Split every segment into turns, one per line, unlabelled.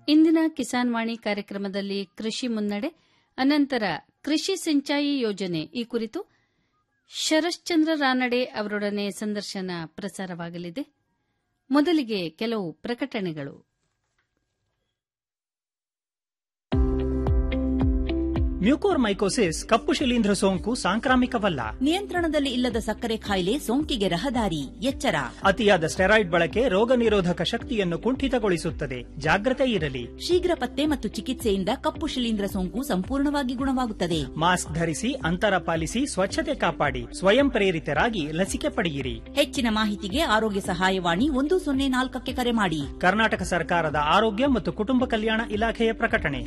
ಇಂದಿನ ಕಿಸಾನ್ ವಾಣಿ ಕಾರ್ಯಕ್ರಮದಲ್ಲಿ ಕೃಷಿ ಮುನ್ನಡೆ ಅನಂತರ ಕೃಷಿ ಸಿಂಚಾಯಿ ಯೋಜನೆ ಈ ಕುರಿತು ಶರಶ್ಚಂದ್ರ ರಾನಡೆ ಅವರೊಡನೆ ಸಂದರ್ಶನ ಪ್ರಸಾರವಾಗಲಿದೆ ಮೊದಲಿಗೆ ಕೆಲವು ಪ್ರಕಟಣೆಗಳು
ಮ್ಯೂಕೋರ್ಮೈಕೋಸಿಸ್ ಕಪ್ಪು ಶಿಲೀಂಧ್ರ ಸೋಂಕು ಸಾಂಕ್ರಾಮಿಕವಲ್ಲ
ನಿಯಂತ್ರಣದಲ್ಲಿ ಇಲ್ಲದ ಸಕ್ಕರೆ ಕಾಯಿಲೆ ಸೋಂಕಿಗೆ ರಹದಾರಿ ಎಚ್ಚರ
ಅತಿಯಾದ ಸ್ಟೆರಾಯ್ಡ್ ಬಳಕೆ ರೋಗ ನಿರೋಧಕ ಶಕ್ತಿಯನ್ನು ಕುಂಠಿತಗೊಳಿಸುತ್ತದೆ ಜಾಗ್ರತೆ ಇರಲಿ
ಶೀಘ್ರ ಪತ್ತೆ ಮತ್ತು ಚಿಕಿತ್ಸೆಯಿಂದ ಕಪ್ಪು ಶಿಲೀಂಧ್ರ ಸೋಂಕು ಸಂಪೂರ್ಣವಾಗಿ ಗುಣವಾಗುತ್ತದೆ
ಮಾಸ್ಕ್ ಧರಿಸಿ ಅಂತರ ಪಾಲಿಸಿ ಸ್ವಚ್ಛತೆ ಕಾಪಾಡಿ ಸ್ವಯಂ ಪ್ರೇರಿತರಾಗಿ ಲಸಿಕೆ ಪಡೆಯಿರಿ
ಹೆಚ್ಚಿನ ಮಾಹಿತಿಗೆ ಆರೋಗ್ಯ ಸಹಾಯವಾಣಿ ಒಂದು ಸೊನ್ನೆ ನಾಲ್ಕಕ್ಕೆ ಕರೆ ಮಾಡಿ
ಕರ್ನಾಟಕ ಸರ್ಕಾರದ ಆರೋಗ್ಯ ಮತ್ತು ಕುಟುಂಬ ಕಲ್ಯಾಣ ಇಲಾಖೆಯ ಪ್ರಕಟಣೆ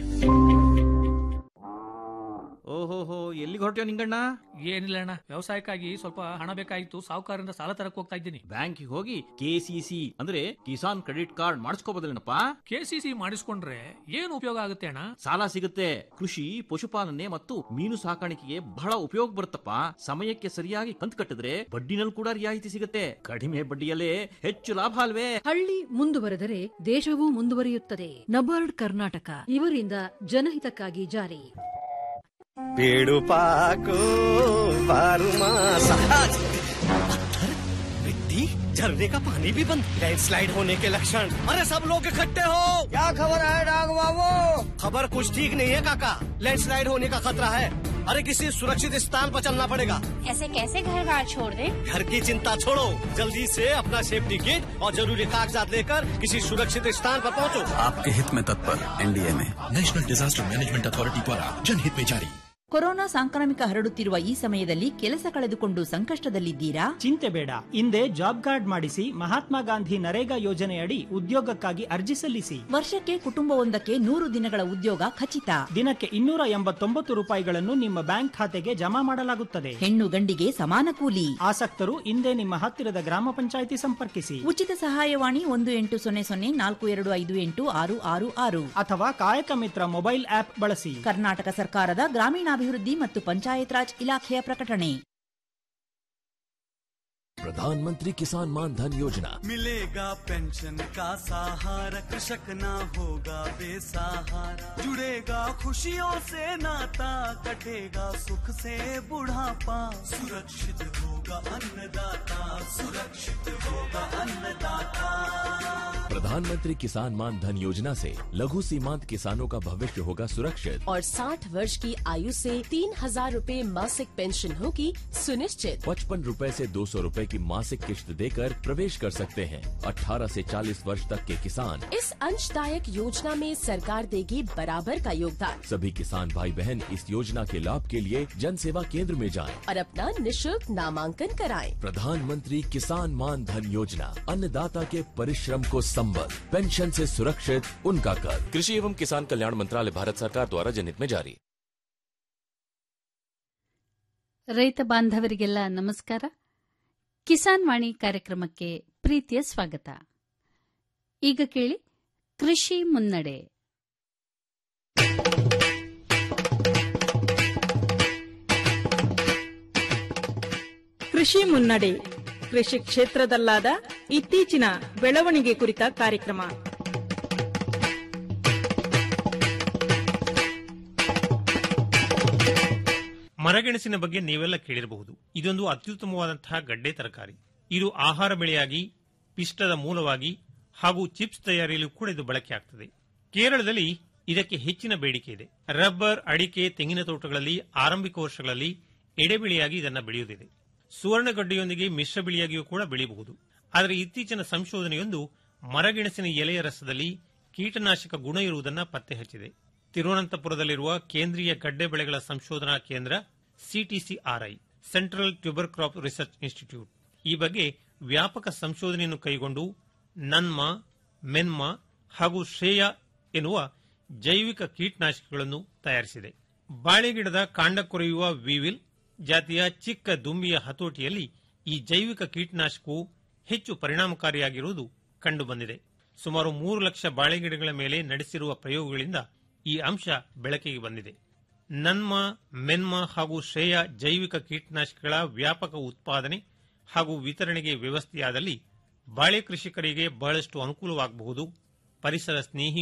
ಓಹೋಹೋ ಎಲ್ಲಿಗೆ ಹೊರಟ್ಯೋ ನಿಂಗಣ್ಣ
ಏನಿಲ್ಲ ಅಣ್ಣ ವ್ಯವಸಾಯಕ್ಕಾಗಿ ಸ್ವಲ್ಪ ಹಣ ಬೇಕಾಗಿತ್ತು ಸಾಹುಕಾರರಿಂದ ಸಾಲ ತರಕ್ ಹೋಗ್ತಾ ಇದ್ದೀನಿ
ಬ್ಯಾಂಕಿಗೆ ಹೋಗಿ ಕೆಸಿಸಿ ಅಂದ್ರೆ ಕಿಸಾನ್ ಕ್ರೆಡಿಟ್ ಕಾರ್ಡ್ ಮಾಡಿಸ್ಕೋಬೋದಲ್ಲೇನಪ್ಪ
ಕೆಸಿಸಿ ಮಾಡಿಸ್ಕೊಂಡ್ರೆ ಏನು ಉಪಯೋಗ ಆಗುತ್ತೆ ಅಣ್ಣ
ಸಾಲ ಸಿಗುತ್ತೆ ಕೃಷಿ ಪಶುಪಾಲನೆ ಮತ್ತು ಮೀನು ಸಾಕಾಣಿಕೆಗೆ ಬಹಳ ಉಪಯೋಗ ಬರುತ್ತಪ್ಪ ಸಮಯಕ್ಕೆ ಸರಿಯಾಗಿ ಕಂತು ಕಟ್ಟಿದ್ರೆ ಬಡ್ಡಿನಲ್ಲಿ ಕೂಡ ರಿಯಾಯಿತಿ ಸಿಗುತ್ತೆ ಕಡಿಮೆ ಬಡ್ಡಿಯಲ್ಲೇ ಹೆಚ್ಚು ಲಾಭ ಅಲ್ವೇ
ಹಳ್ಳಿ ಮುಂದುವರೆದರೆ ದೇಶವೂ ಮುಂದುವರಿಯುತ್ತದೆ ನಬಾರ್ಡ್ ಕರ್ನಾಟಕ ಇವರಿಂದ ಜನಹಿತಕ್ಕಾಗಿ ಜಾರಿ
पेड़ू पाको बारू मासा पत्थर मिट्टी झरने का पानी भी बंद लैंडस्लाइड होने के लक्षण अरे सब लोग इकट्ठे हो क्या खबर है डाग बाबू खबर कुछ ठीक नहीं है काका लैंडस्लाइड होने का खतरा है अरे किसी सुरक्षित स्थान पर चलना पड़ेगा
ऐसे कैसे घर बार छोड़ दे
घर की चिंता छोड़ो जल्दी से अपना सेफ्टी किट और जरूरी कागजात लेकर किसी सुरक्षित स्थान पर पहुंचो
आपके हित में तत्पर एनडीए में नेशनल डिजास्टर मैनेजमेंट अथॉरिटी द्वारा जनहित में जारी
ಕೊರೋನಾ ಸಾಂಕ್ರಾಮಿಕ ಹರಡುತ್ತಿರುವ ಈ ಸಮಯದಲ್ಲಿ ಕೆಲಸ ಕಳೆದುಕೊಂಡು ಸಂಕಷ್ಟದಲ್ಲಿದ್ದೀರಾ
ಚಿಂತೆ ಬೇಡ ಹಿಂದೆ ಜಾಬ್ ಕಾರ್ಡ್ ಮಾಡಿಸಿ ಮಹಾತ್ಮ ಗಾಂಧಿ ನರೇಗಾ ಯೋಜನೆಯಡಿ ಉದ್ಯೋಗಕ್ಕಾಗಿ ಅರ್ಜಿ ಸಲ್ಲಿಸಿ
ವರ್ಷಕ್ಕೆ ಕುಟುಂಬವೊಂದಕ್ಕೆ ನೂರು ದಿನಗಳ ಉದ್ಯೋಗ ಖಚಿತ
ದಿನಕ್ಕೆ ಇನ್ನೂರ ಎಂಬತ್ತೊಂಬತ್ತು ರೂಪಾಯಿಗಳನ್ನು ನಿಮ್ಮ ಬ್ಯಾಂಕ್ ಖಾತೆಗೆ ಜಮಾ ಮಾಡಲಾಗುತ್ತದೆ
ಹೆಣ್ಣು ಗಂಡಿಗೆ ಸಮಾನ ಕೂಲಿ
ಆಸಕ್ತರು ಹಿಂದೆ ನಿಮ್ಮ ಹತ್ತಿರದ ಗ್ರಾಮ ಪಂಚಾಯಿತಿ ಸಂಪರ್ಕಿಸಿ
ಉಚಿತ ಸಹಾಯವಾಣಿ ಒಂದು ಎಂಟು ಸೊನ್ನೆ ಸೊನ್ನೆ ನಾಲ್ಕು ಎರಡು ಐದು ಎಂಟು ಆರು ಆರು ಆರು
ಅಥವಾ ಕಾಯಕ ಮಿತ್ರ ಮೊಬೈಲ್ ಆಪ್ ಬಳಸಿ
ಕರ್ನಾಟಕ ಸರ್ಕಾರದ ಗ್ರಾಮೀಣಾಭಿವೃದ್ಧಿ ಮತ್ತು ಪಂಚಾಯತ್ ರಾಜ್ ಇಲಾಖೆಯ ಪ್ರಕಟಣೆ
प्रधानमंत्री किसान मान धन योजना
मिलेगा पेंशन का सहारा कृषक ना होगा बेसहारा जुड़ेगा खुशियों से नाता कटेगा सुख से बुढ़ापा सुरक्षित होगा अन्नदाता सुरक्षित होगा अन्नदाता
प्रधानमंत्री किसान मान धन योजना से लघु सीमांत किसानों का भविष्य होगा सुरक्षित
और 60 वर्ष की आयु से तीन हजार रूपए मासिक पेंशन होगी सुनिश्चित
पचपन रूपए से दो सौ रूपए की मासिक किश्त देकर प्रवेश कर सकते हैं 18 से 40 वर्ष तक के किसान
इस अंशदायक योजना में सरकार देगी बराबर का योगदान
सभी किसान भाई बहन इस योजना के लाभ के लिए जन सेवा केंद्र में जाएं।
और अपना निशुल्क नामांकन कराएं।
प्रधानमंत्री किसान मान धन योजना अन्नदाता के परिश्रम को संबल पेंशन से सुरक्षित उनका कर कृषि एवं किसान कल्याण मंत्रालय भारत सरकार द्वारा जनहित में जारी
ರೈತ ಬಾಂಧವರಿಗೆಲ್ಲ ನಮಸ್ಕಾರ ಕಿಸಾನ್ ವಾಣಿ ಕಾರ್ಯಕ್ರಮಕ್ಕೆ ಪ್ರೀತಿಯ ಸ್ವಾಗತ ಈಗ ಕೇಳಿ ಕೃಷಿ ಮುನ್ನಡೆ
ಕೃಷಿ ಮುನ್ನಡೆ ಕೃಷಿ ಕ್ಷೇತ್ರದಲ್ಲಾದ ಇತ್ತೀಚಿನ ಬೆಳವಣಿಗೆ ಕುರಿತ ಕಾರ್ಯಕ್ರಮ
ಮರಗೆಣಸಿನ ಬಗ್ಗೆ ನೀವೆಲ್ಲ ಕೇಳಿರಬಹುದು ಇದೊಂದು ಅತ್ಯುತ್ತಮವಾದಂತಹ ಗಡ್ಡೆ ತರಕಾರಿ ಇದು ಆಹಾರ ಬೆಳೆಯಾಗಿ ಪಿಷ್ಟದ ಮೂಲವಾಗಿ ಹಾಗೂ ಚಿಪ್ಸ್ ತಯಾರಿಯಲು ಕೂಡ ಇದು ಬಳಕೆಯಾಗ್ತದೆ ಕೇರಳದಲ್ಲಿ ಇದಕ್ಕೆ ಹೆಚ್ಚಿನ ಬೇಡಿಕೆ ಇದೆ ರಬ್ಬರ್ ಅಡಿಕೆ ತೆಂಗಿನ ತೋಟಗಳಲ್ಲಿ ಆರಂಭಿಕ ವರ್ಷಗಳಲ್ಲಿ ಎಡೆಬೆಳೆಯಾಗಿ ಇದನ್ನು ಬೆಳೆಯುವುದಿದೆ ಸುವರ್ಣಗಡ್ಡೆಯೊಂದಿಗೆ ಮಿಶ್ರ ಬೆಳೆಯಾಗಿಯೂ ಕೂಡ ಬೆಳೆಯಬಹುದು ಆದರೆ ಇತ್ತೀಚಿನ ಸಂಶೋಧನೆಯೊಂದು ಮರಗೆಣಸಿನ ಎಲೆಯ ರಸದಲ್ಲಿ ಕೀಟನಾಶಕ ಗುಣ ಇರುವುದನ್ನು ಪತ್ತೆ ಹಚ್ಚಿದೆ ತಿರುವನಂತಪುರದಲ್ಲಿರುವ ಕೇಂದ್ರೀಯ ಗಡ್ಡೆ ಬೆಳೆಗಳ ಸಂಶೋಧನಾ ಕೇಂದ್ರ CTCRI central tuber crop research institute ಈ ಬಗ್ಗೆ ವ್ಯಾಪಕ ಸಂಶೋಧನೆಯನ್ನು ಕೈಗೊಂಡು ನನ್ಮ ಮೆನ್ಮ ಹಾಗೂ ಶ್ರೇಯ ಎನ್ನುವ ಜೈವಿಕ ಕೀಟನಾಶಕಗಳನ್ನು ತಯಾರಿಸಿದೆ ಬಾಳೆಗಿಡದ ಕಾಂಡ ಕೊರೆಯುವ ವಿವಿಲ್ ಜಾತಿಯ ಚಿಕ್ಕ ದುಂಬಿಯ ಹತೋಟಿಯಲ್ಲಿ ಈ ಜೈವಿಕ ಕೀಟನಾಶಕವು ಹೆಚ್ಚು ಪರಿಣಾಮಕಾರಿಯಾಗಿರುವುದು ಕಂಡುಬಂದಿದೆ ಸುಮಾರು ಮೂರು ಲಕ್ಷ ಬಾಳೆಗಿಡಗಳ ಮೇಲೆ ನಡೆಸಿರುವ ಪ್ರಯೋಗಗಳಿಂದ ಈ ಅಂಶ ಬೆಳಕಿಗೆ ಬಂದಿದೆ ನನ್ಮ ಮೆನ್ಮ ಹಾಗೂ ಶ್ರೇಯ ಜೈವಿಕ ಕೀಟನಾಶಕಗಳ ವ್ಯಾಪಕ ಉತ್ಪಾದನೆ ಹಾಗೂ ವಿತರಣೆಗೆ ವ್ಯವಸ್ಥೆಯಾದಲ್ಲಿ ಬಾಳೆ ಕೃಷಿಕರಿಗೆ ಬಹಳಷ್ಟು ಅನುಕೂಲವಾಗಬಹುದು ಪರಿಸರ ಸ್ನೇಹಿಯೂ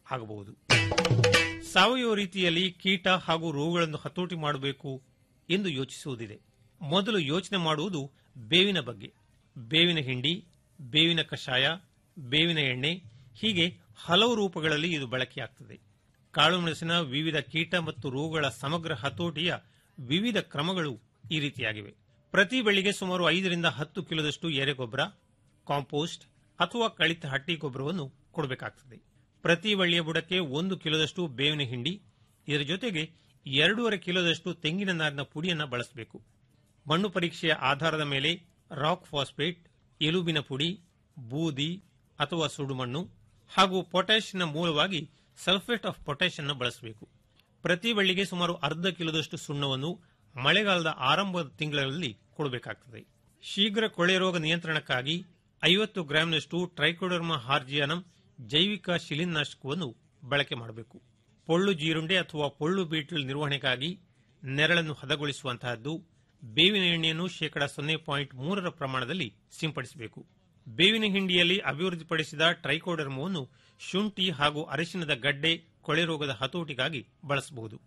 ಆಗಬಹುದು ಸಾವಯವ ರೀತಿಯಲ್ಲಿ ಕೀಟ ಹಾಗೂ ರೋಗಗಳನ್ನು ಹತೋಟಿ ಮಾಡಬೇಕು ಎಂದು ಯೋಚಿಸುವುದಿದೆ ಮೊದಲು ಯೋಚನೆ ಮಾಡುವುದು ಬೇವಿನ ಬಗ್ಗೆ ಬೇವಿನ ಹಿಂಡಿ ಬೇವಿನ ಕಷಾಯ ಬೇವಿನ ಎಣ್ಣೆ ಹೀಗೆ ಹಲವು ರೂಪಗಳಲ್ಲಿ ಇದು ಬಳಕೆಯಾಗ್ತದೆ ಕಾಳುಮೆಣಸಿನ ವಿವಿಧ ಕೀಟ ಮತ್ತು ರೋಗಗಳ ಸಮಗ್ರ ಹತೋಟಿಯ ವಿವಿಧ ಕ್ರಮಗಳು ಈ ರೀತಿಯಾಗಿವೆ ಪ್ರತಿ ಬೆಳೆಗೆ ಸುಮಾರು ಐದರಿಂದ ಹತ್ತು ಕಿಲೋದಷ್ಟು ಎರೆಗೊಬ್ಬರ ಕಾಂಪೋಸ್ಟ್ ಅಥವಾ ಕಳಿತ ಹಟ್ಟಿ ಗೊಬ್ಬರವನ್ನು ಕೊಡಬೇಕಾಗ್ತದೆ ಪ್ರತಿ ಬಳ್ಳಿಯ ಬುಡಕ್ಕೆ ಒಂದು ಕಿಲೋದಷ್ಟು ಬೇವಿನ ಹಿಂಡಿ ಇದರ ಜೊತೆಗೆ ಎರಡೂವರೆ ಕಿಲೋದಷ್ಟು ತೆಂಗಿನ ನಾರಿನ ಪುಡಿಯನ್ನು ಬಳಸಬೇಕು ಮಣ್ಣು ಪರೀಕ್ಷೆಯ ಆಧಾರದ ಮೇಲೆ ರಾಕ್ ಫಾಸ್ಫೇಟ್ ಎಲುಬಿನ ಪುಡಿ ಬೂದಿ ಅಥವಾ ಸುಡುಮಣ್ಣು ಹಾಗೂ ಪೊಟ್ಯಾಷಿಯಂನ ಮೂಲವಾಗಿ ಸಲ್ಫೇಟ್ ಆಫ್ ಪೊಟ್ಯಾಷ್ ಅನ್ನು ಬಳಸಬೇಕು ಪ್ರತಿ ಬಳ್ಳಿಗೆ ಸುಮಾರು ಅರ್ಧ ಕಿಲೋದಷ್ಟು ಸುಣ್ಣವನ್ನು ಮಳೆಗಾಲದ ಆರಂಭದ ತಿಂಗಳಲ್ಲಿ ಕೊಡಬೇಕಾಗ್ತದೆ ಶೀಘ್ರ ಕೊಳೆ ರೋಗ ನಿಯಂತ್ರಣಕ್ಕಾಗಿ ಐವತ್ತು ಗ್ರಾಂನಷ್ಟು ಟ್ರೈಕೋಡರ್ಮಾ ಹಾರ್ಜಿಯಾನಂ ಜೈವಿಕ ಶಿಲೀನಾಶಕವನ್ನು ಬಳಕೆ ಮಾಡಬೇಕು ಪೊಳ್ಳು ಜೀರುಂಡೆ ಅಥವಾ ಪೊಳ್ಳು ಬೀಟಲ್ ನಿರ್ವಹಣೆಗಾಗಿ ನೆರಳನ್ನು ಹದಗೊಳಿಸುವಂತಹದ್ದು ಬೇವಿನ ಎಣ್ಣೆಯನ್ನು ಶೇಕಡ ಸೊನ್ನೆ ಪಾಯಿಂಟ್ ಮೂರರ ಪ್ರಮಾಣದಲ್ಲಿ ಸಿಂಪಡಿಸಬೇಕು ಬೇವಿನ ಹಿಂಡಿಯಲ್ಲಿ ಅಭಿವೃದ್ಧಿಪಡಿಸಿದ ಟ್ರೈಕೋಡರ್ಮವನ್ನು ಶುಂಠಿ ಹಾಗೂ ಅರಿಶಿನದ ಗಡ್ಡೆ ಕೊಳೆ ರೋಗದ ಹತೋಟಿಗಾಗಿ ಬಳಸಬಹುದು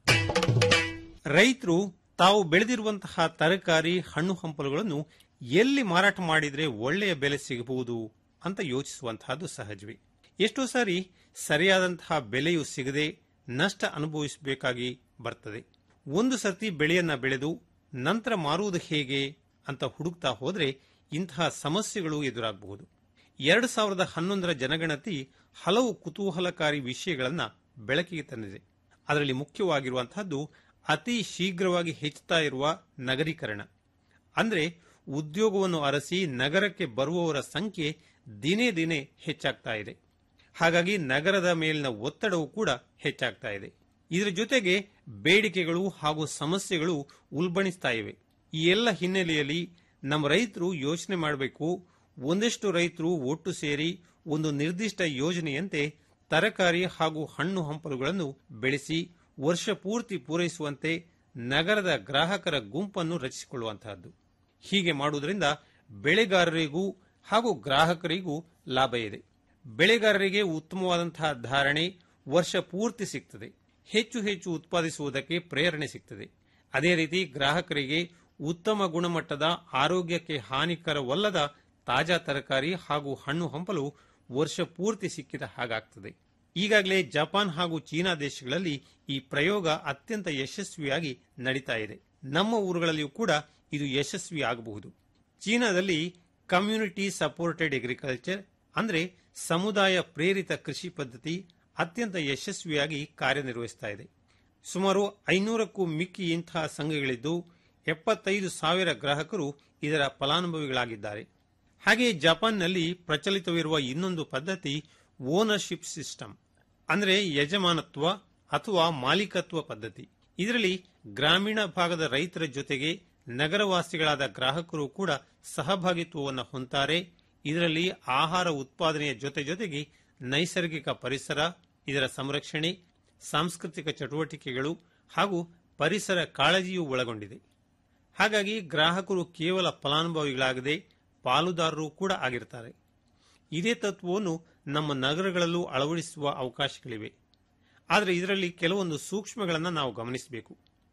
ರೈತರು ತಾವು ಬೆಳೆದಿರುವಂತಹ ತರಕಾರಿ ಹಣ್ಣು ಹಂಪಲುಗಳನ್ನು ಎಲ್ಲಿ ಮಾರಾಟ ಮಾಡಿದರೆ ಒಳ್ಳೆಯ ಬೆಲೆ ಸಿಗಬಹುದು ಅಂತ ಯೋಚಿಸುವಂತಹದ್ದು ಸಹಜವೇ ಎಷ್ಟೋ ಸಾರಿ ಸರಿಯಾದಂತಹ ಬೆಲೆಯು ಸಿಗದೆ ನಷ್ಟ ಅನುಭವಿಸಬೇಕಾಗಿ ಬರ್ತದೆ ಒಂದು ಸರ್ತಿ ಬೆಳೆಯನ್ನ ಬೆಳೆದು ನಂತರ ಮಾರುವುದು ಹೇಗೆ ಅಂತ ಹುಡುಕ್ತಾ ಹೋದ್ರೆ ಇಂತಹ ಸಮಸ್ಯೆಗಳು ಎದುರಾಗಬಹುದು ಎರಡು ಸಾವಿರದ ಹನ್ನೊಂದರ ಜನಗಣತಿ ಹಲವು ಕುತೂಹಲಕಾರಿ ವಿಷಯಗಳನ್ನ ಬೆಳಕಿಗೆ ತಂದಿದೆ ಅದರಲ್ಲಿ ಮುಖ್ಯವಾಗಿರುವಂತಹದ್ದು ಅತಿ ಶೀಘ್ರವಾಗಿ ಹೆಚ್ಚುತ್ತಾ ಇರುವ ನಗರೀಕರಣ ಅಂದ್ರೆ ಉದ್ಯೋಗವನ್ನು ಅರಸಿ ನಗರಕ್ಕೆ ಬರುವವರ ಸಂಖ್ಯೆ ದಿನೇ ದಿನೇ ಹೆಚ್ಚಾಗ್ತಾ ಇದೆ ಹಾಗಾಗಿ ನಗರದ ಮೇಲಿನ ಒತ್ತಡವು ಕೂಡ ಹೆಚ್ಚಾಗ್ತಾ ಇದೆ ಇದರ ಜೊತೆಗೆ ಬೇಡಿಕೆಗಳು ಹಾಗೂ ಸಮಸ್ಯೆಗಳು ಉಲ್ಬಣಿಸ್ತಾ ಇವೆ ಈ ಎಲ್ಲ ಹಿನ್ನೆಲೆಯಲ್ಲಿ ನಮ್ಮ ರೈತರು ಯೋಚನೆ ಮಾಡಬೇಕು ಒಂದಷ್ಟು ರೈತರು ಒಟ್ಟು ಸೇರಿ ಒಂದು ನಿರ್ದಿಷ್ಟ ಯೋಜನೆಯಂತೆ ತರಕಾರಿ ಹಾಗೂ ಹಣ್ಣು ಹಂಪಲುಗಳನ್ನು ಬೆಳೆಸಿ ವರ್ಷ ಪೂರ್ತಿ ಪೂರೈಸುವಂತೆ ನಗರದ ಗ್ರಾಹಕರ ಗುಂಪನ್ನು ರಚಿಸಿಕೊಳ್ಳುವಂತಹದ್ದು ಹೀಗೆ ಮಾಡುವುದರಿಂದ ಬೆಳೆಗಾರರಿಗೂ ಹಾಗೂ ಗ್ರಾಹಕರಿಗೂ ಲಾಭ ಇದೆ ಬೆಳೆಗಾರರಿಗೆ ಉತ್ತಮವಾದಂತಹ ಧಾರಣೆ ವರ್ಷ ಪೂರ್ತಿ ಸಿಗ್ತದೆ ಹೆಚ್ಚು ಹೆಚ್ಚು ಉತ್ಪಾದಿಸುವುದಕ್ಕೆ ಪ್ರೇರಣೆ ಸಿಗ್ತದೆ ಅದೇ ರೀತಿ ಗ್ರಾಹಕರಿಗೆ ಉತ್ತಮ ಗುಣಮಟ್ಟದ ಆರೋಗ್ಯಕ್ಕೆ ಹಾನಿಕರವಲ್ಲದ ತಾಜಾ ತರಕಾರಿ ಹಾಗೂ ಹಣ್ಣು ಹಂಪಲು ವರ್ಷ ಪೂರ್ತಿ ಸಿಕ್ಕಿದ ಹಾಗಾಗ್ತದೆ ಈಗಾಗಲೇ ಜಪಾನ್ ಹಾಗೂ ಚೀನಾ ದೇಶಗಳಲ್ಲಿ ಈ ಪ್ರಯೋಗ ಅತ್ಯಂತ ಯಶಸ್ವಿಯಾಗಿ ನಡೀತಾ ಇದೆ ನಮ್ಮ ಊರುಗಳಲ್ಲಿಯೂ ಕೂಡ ಇದು ಯಶಸ್ವಿ ಆಗಬಹುದು ಚೀನಾದಲ್ಲಿ ಕಮ್ಯುನಿಟಿ ಸಪೋರ್ಟೆಡ್ ಅಗ್ರಿಕಲ್ಚರ್ ಅಂದ್ರೆ ಸಮುದಾಯ ಪ್ರೇರಿತ ಕೃಷಿ ಪದ್ಧತಿ ಅತ್ಯಂತ ಯಶಸ್ವಿಯಾಗಿ ಕಾರ್ಯನಿರ್ವಹಿಸ್ತಾ ಇದೆ ಸುಮಾರು ಐನೂರಕ್ಕೂ ಮಿಕ್ಕಿ ಇಂತಹ ಸಂಘಗಳಿದ್ದು ಎಪ್ಪತ್ತೈದು ಸಾವಿರ ಗ್ರಾಹಕರು ಇದರ ಫಲಾನುಭವಿಗಳಾಗಿದ್ದಾರೆ ಹಾಗೆಯೇ ಜಪಾನ್ನಲ್ಲಿ ಪ್ರಚಲಿತವಿರುವ ಇನ್ನೊಂದು ಪದ್ಧತಿ ಓನರ್ಶಿಪ್ ಸಿಸ್ಟಮ್ ಅಂದರೆ ಯಜಮಾನತ್ವ ಅಥವಾ ಮಾಲೀಕತ್ವ ಪದ್ಧತಿ ಇದರಲ್ಲಿ ಗ್ರಾಮೀಣ ಭಾಗದ ರೈತರ ಜೊತೆಗೆ ನಗರವಾಸಿಗಳಾದ ಗ್ರಾಹಕರು ಕೂಡ ಸಹಭಾಗಿತ್ವವನ್ನು ಹೊಂತಾರೆ ಇದರಲ್ಲಿ ಆಹಾರ ಉತ್ಪಾದನೆಯ ಜೊತೆ ಜೊತೆಗೆ ನೈಸರ್ಗಿಕ ಪರಿಸರ ಇದರ ಸಂರಕ್ಷಣೆ ಸಾಂಸ್ಕೃತಿಕ ಚಟುವಟಿಕೆಗಳು ಹಾಗೂ ಪರಿಸರ ಕಾಳಜಿಯೂ ಒಳಗೊಂಡಿದೆ ಹಾಗಾಗಿ ಗ್ರಾಹಕರು ಕೇವಲ ಫಲಾನುಭವಿಗಳಾಗದೆ ಪಾಲುದಾರರು ಕೂಡ ಆಗಿರ್ತಾರೆ ಇದೇ ತತ್ವವನ್ನು ನಮ್ಮ ನಗರಗಳಲ್ಲೂ ಅಳವಡಿಸುವ ಅವಕಾಶಗಳಿವೆ ಆದರೆ ಇದರಲ್ಲಿ ಕೆಲವೊಂದು ಸೂಕ್ಷ್ಮಗಳನ್ನು ನಾವು ಗಮನಿಸಬೇಕು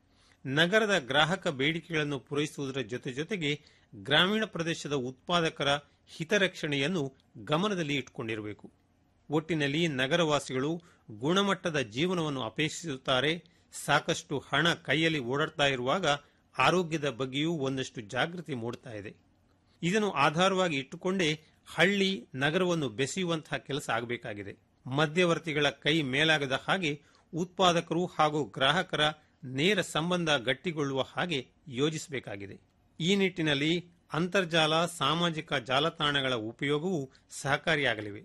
ನಗರದ ಗ್ರಾಹಕ ಬೇಡಿಕೆಗಳನ್ನು ಪೂರೈಸುವುದರ ಜೊತೆ ಜೊತೆಗೆ ಗ್ರಾಮೀಣ ಪ್ರದೇಶದ ಉತ್ಪಾದಕರ ಹಿತರಕ್ಷಣೆಯನ್ನು ಗಮನದಲ್ಲಿ ಇಟ್ಟುಕೊಂಡಿರಬೇಕು ಒಟ್ಟಿನಲ್ಲಿ ನಗರವಾಸಿಗಳು ಗುಣಮಟ್ಟದ ಜೀವನವನ್ನು ಅಪೇಕ್ಷಿಸುತ್ತಾರೆ ಸಾಕಷ್ಟು ಹಣ ಕೈಯಲ್ಲಿ ಓಡಾಡ್ತಾ ಇರುವಾಗ ಆರೋಗ್ಯದ ಬಗ್ಗೆಯೂ ಒಂದಷ್ಟು ಜಾಗೃತಿ ಮೂಡ್ತಾ ಇದೆ ಇದನ್ನು ಆಧಾರವಾಗಿ ಇಟ್ಟುಕೊಂಡೇ ಹಳ್ಳಿ ನಗರವನ್ನು ಬೆಸೆಯುವಂತಹ ಕೆಲಸ ಆಗಬೇಕಾಗಿದೆ ಮಧ್ಯವರ್ತಿಗಳ ಕೈ ಮೇಲಾಗದ ಹಾಗೆ ಉತ್ಪಾದಕರು ಹಾಗೂ ಗ್ರಾಹಕರ ನೇರ ಸಂಬಂಧ ಗಟ್ಟಿಗೊಳ್ಳುವ ಹಾಗೆ ಯೋಜಿಸಬೇಕಾಗಿದೆ ಈ ನಿಟ್ಟಿನಲ್ಲಿ ಅಂತರ್ಜಾಲ ಸಾಮಾಜಿಕ ಜಾಲತಾಣಗಳ ಉಪಯೋಗವು ಸಹಕಾರಿಯಾಗಲಿವೆ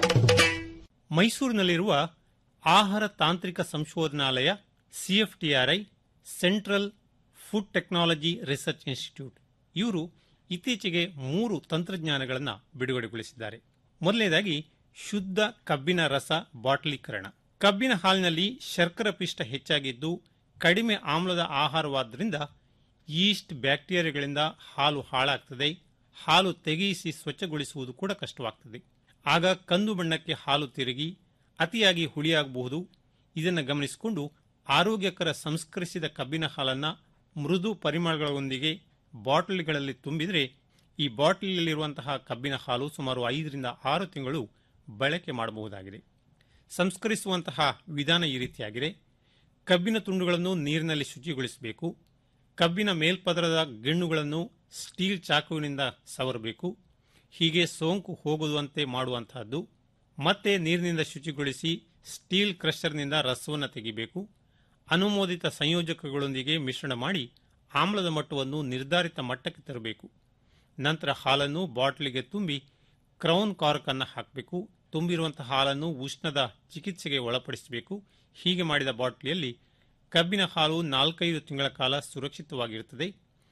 ಮೈಸೂರಿನಲ್ಲಿರುವ ಆಹಾರ ತಾಂತ್ರಿಕ ಸಂಶೋಧನಾಲಯ CFTRI central food technology research institute ಇವರು ಇತ್ತೀಚೆಗೆ ಮೂರು ತಂತ್ರಜ್ಞಾನಗಳನ್ನು ಬಿಡುಗಡೆಗೊಳಿಸಿದ್ದಾರೆ ಮೊದಲನೇದಾಗಿ ಶುದ್ಧ ಕಬ್ಬಿನ ರಸ ಬಾಟಲೀಕರಣ ಕಬ್ಬಿನ ಹಾಲಿನಲ್ಲಿ ಶರ್ಕರ ಪಿಷ್ಟ ಹೆಚ್ಚಾಗಿದ್ದು ಕಡಿಮೆ ಆಮ್ಲದ ಆಹಾರವಾದ್ದರಿಂದ ಈಸ್ಟ್ ಬ್ಯಾಕ್ಟೀರಿಯಾಗಳಿಂದ ಹಾಲು ಹಾಳಾಗ್ತದೆ ಹಾಲು ತೆಗೆಯಿಸಿ ಸ್ವಚ್ಛಗೊಳಿಸುವುದು ಕೂಡ ಕಷ್ಟವಾಗ್ತದೆ ಆಗ ಕಂದು ಬಣ್ಣಕ್ಕೆ ಹಾಲು ತಿರುಗಿ ಅತಿಯಾಗಿ ಹುಳಿಯಾಗಬಹುದು ಇದನ್ನು ಗಮನಿಸಿಕೊಂಡು ಆರೋಗ್ಯಕರ ಸಂಸ್ಕರಿಸಿದ ಕಬ್ಬಿನ ಹಾಲನ್ನು ಮೃದು ಪರಿಮಳಗಳೊಂದಿಗೆ ಬಾಟಲ್ಗಳಲ್ಲಿ ತುಂಬಿದರೆ ಈ ಬಾಟಲಿಯಲ್ಲಿರುವಂತಹ ಕಬ್ಬಿನ ಹಾಲು ಸುಮಾರು ಐದರಿಂದ ಆರು ತಿಂಗಳು ಬಳಕೆ ಮಾಡಬಹುದಾಗಿದೆ ಸಂಸ್ಕರಿಸುವಂತಹ ವಿಧಾನ ಈ ರೀತಿಯಾಗಿದೆ ಕಬ್ಬಿನ ತುಂಡುಗಳನ್ನು ನೀರಿನಲ್ಲಿ ಶುಚಿಗೊಳಿಸಬೇಕು ಕಬ್ಬಿನ ಮೇಲ್ಪದರದ ಗಿಣ್ಣುಗಳನ್ನು ಸ್ಟೀಲ್ ಚಾಕುವಿನಿಂದ ಸವರಬೇಕು ಹೀಗೆ ಸೋಂಕು ಹೋಗುವಂತೆ ಮಾಡುವಂತಹದ್ದು ಮತ್ತೆ ನೀರಿನಿಂದ ಶುಚಿಗೊಳಿಸಿ ಸ್ಟೀಲ್ ಕ್ರಷರ್ನಿಂದ ರಸವನ್ನು ತೆಗಿಬೇಕು ಅನುಮೋದಿತ ಸಂಯೋಜಕಗಳೊಂದಿಗೆ ಮಿಶ್ರಣ ಮಾಡಿ ಆಮ್ಲದ ಮಟ್ಟವನ್ನು ನಿರ್ಧಾರಿತ ಮಟ್ಟಕ್ಕೆ ತರಬೇಕು ನಂತರ ಹಾಲನ್ನು ಬಾಟ್ಲಿಗೆ ತುಂಬಿ ಕ್ರೌನ್ ಕಾರ್ಕ್ ಅನ್ನು ಹಾಕಬೇಕು ತುಂಬಿರುವಂತಹ ಹಾಲನ್ನು ಉಷ್ಣದ ಚಿಕಿತ್ಸೆಗೆ ಒಳಪಡಿಸಬೇಕು ಹೀಗೆ ಮಾಡಿದ ಬಾಟ್ಲಿಯಲ್ಲಿ ಕಬ್ಬಿನ ಹಾಲು ನಾಲ್ಕೈದು ತಿಂಗಳ ಕಾಲ ಸುರಕ್ಷಿತವಾಗಿರುತ್ತದೆ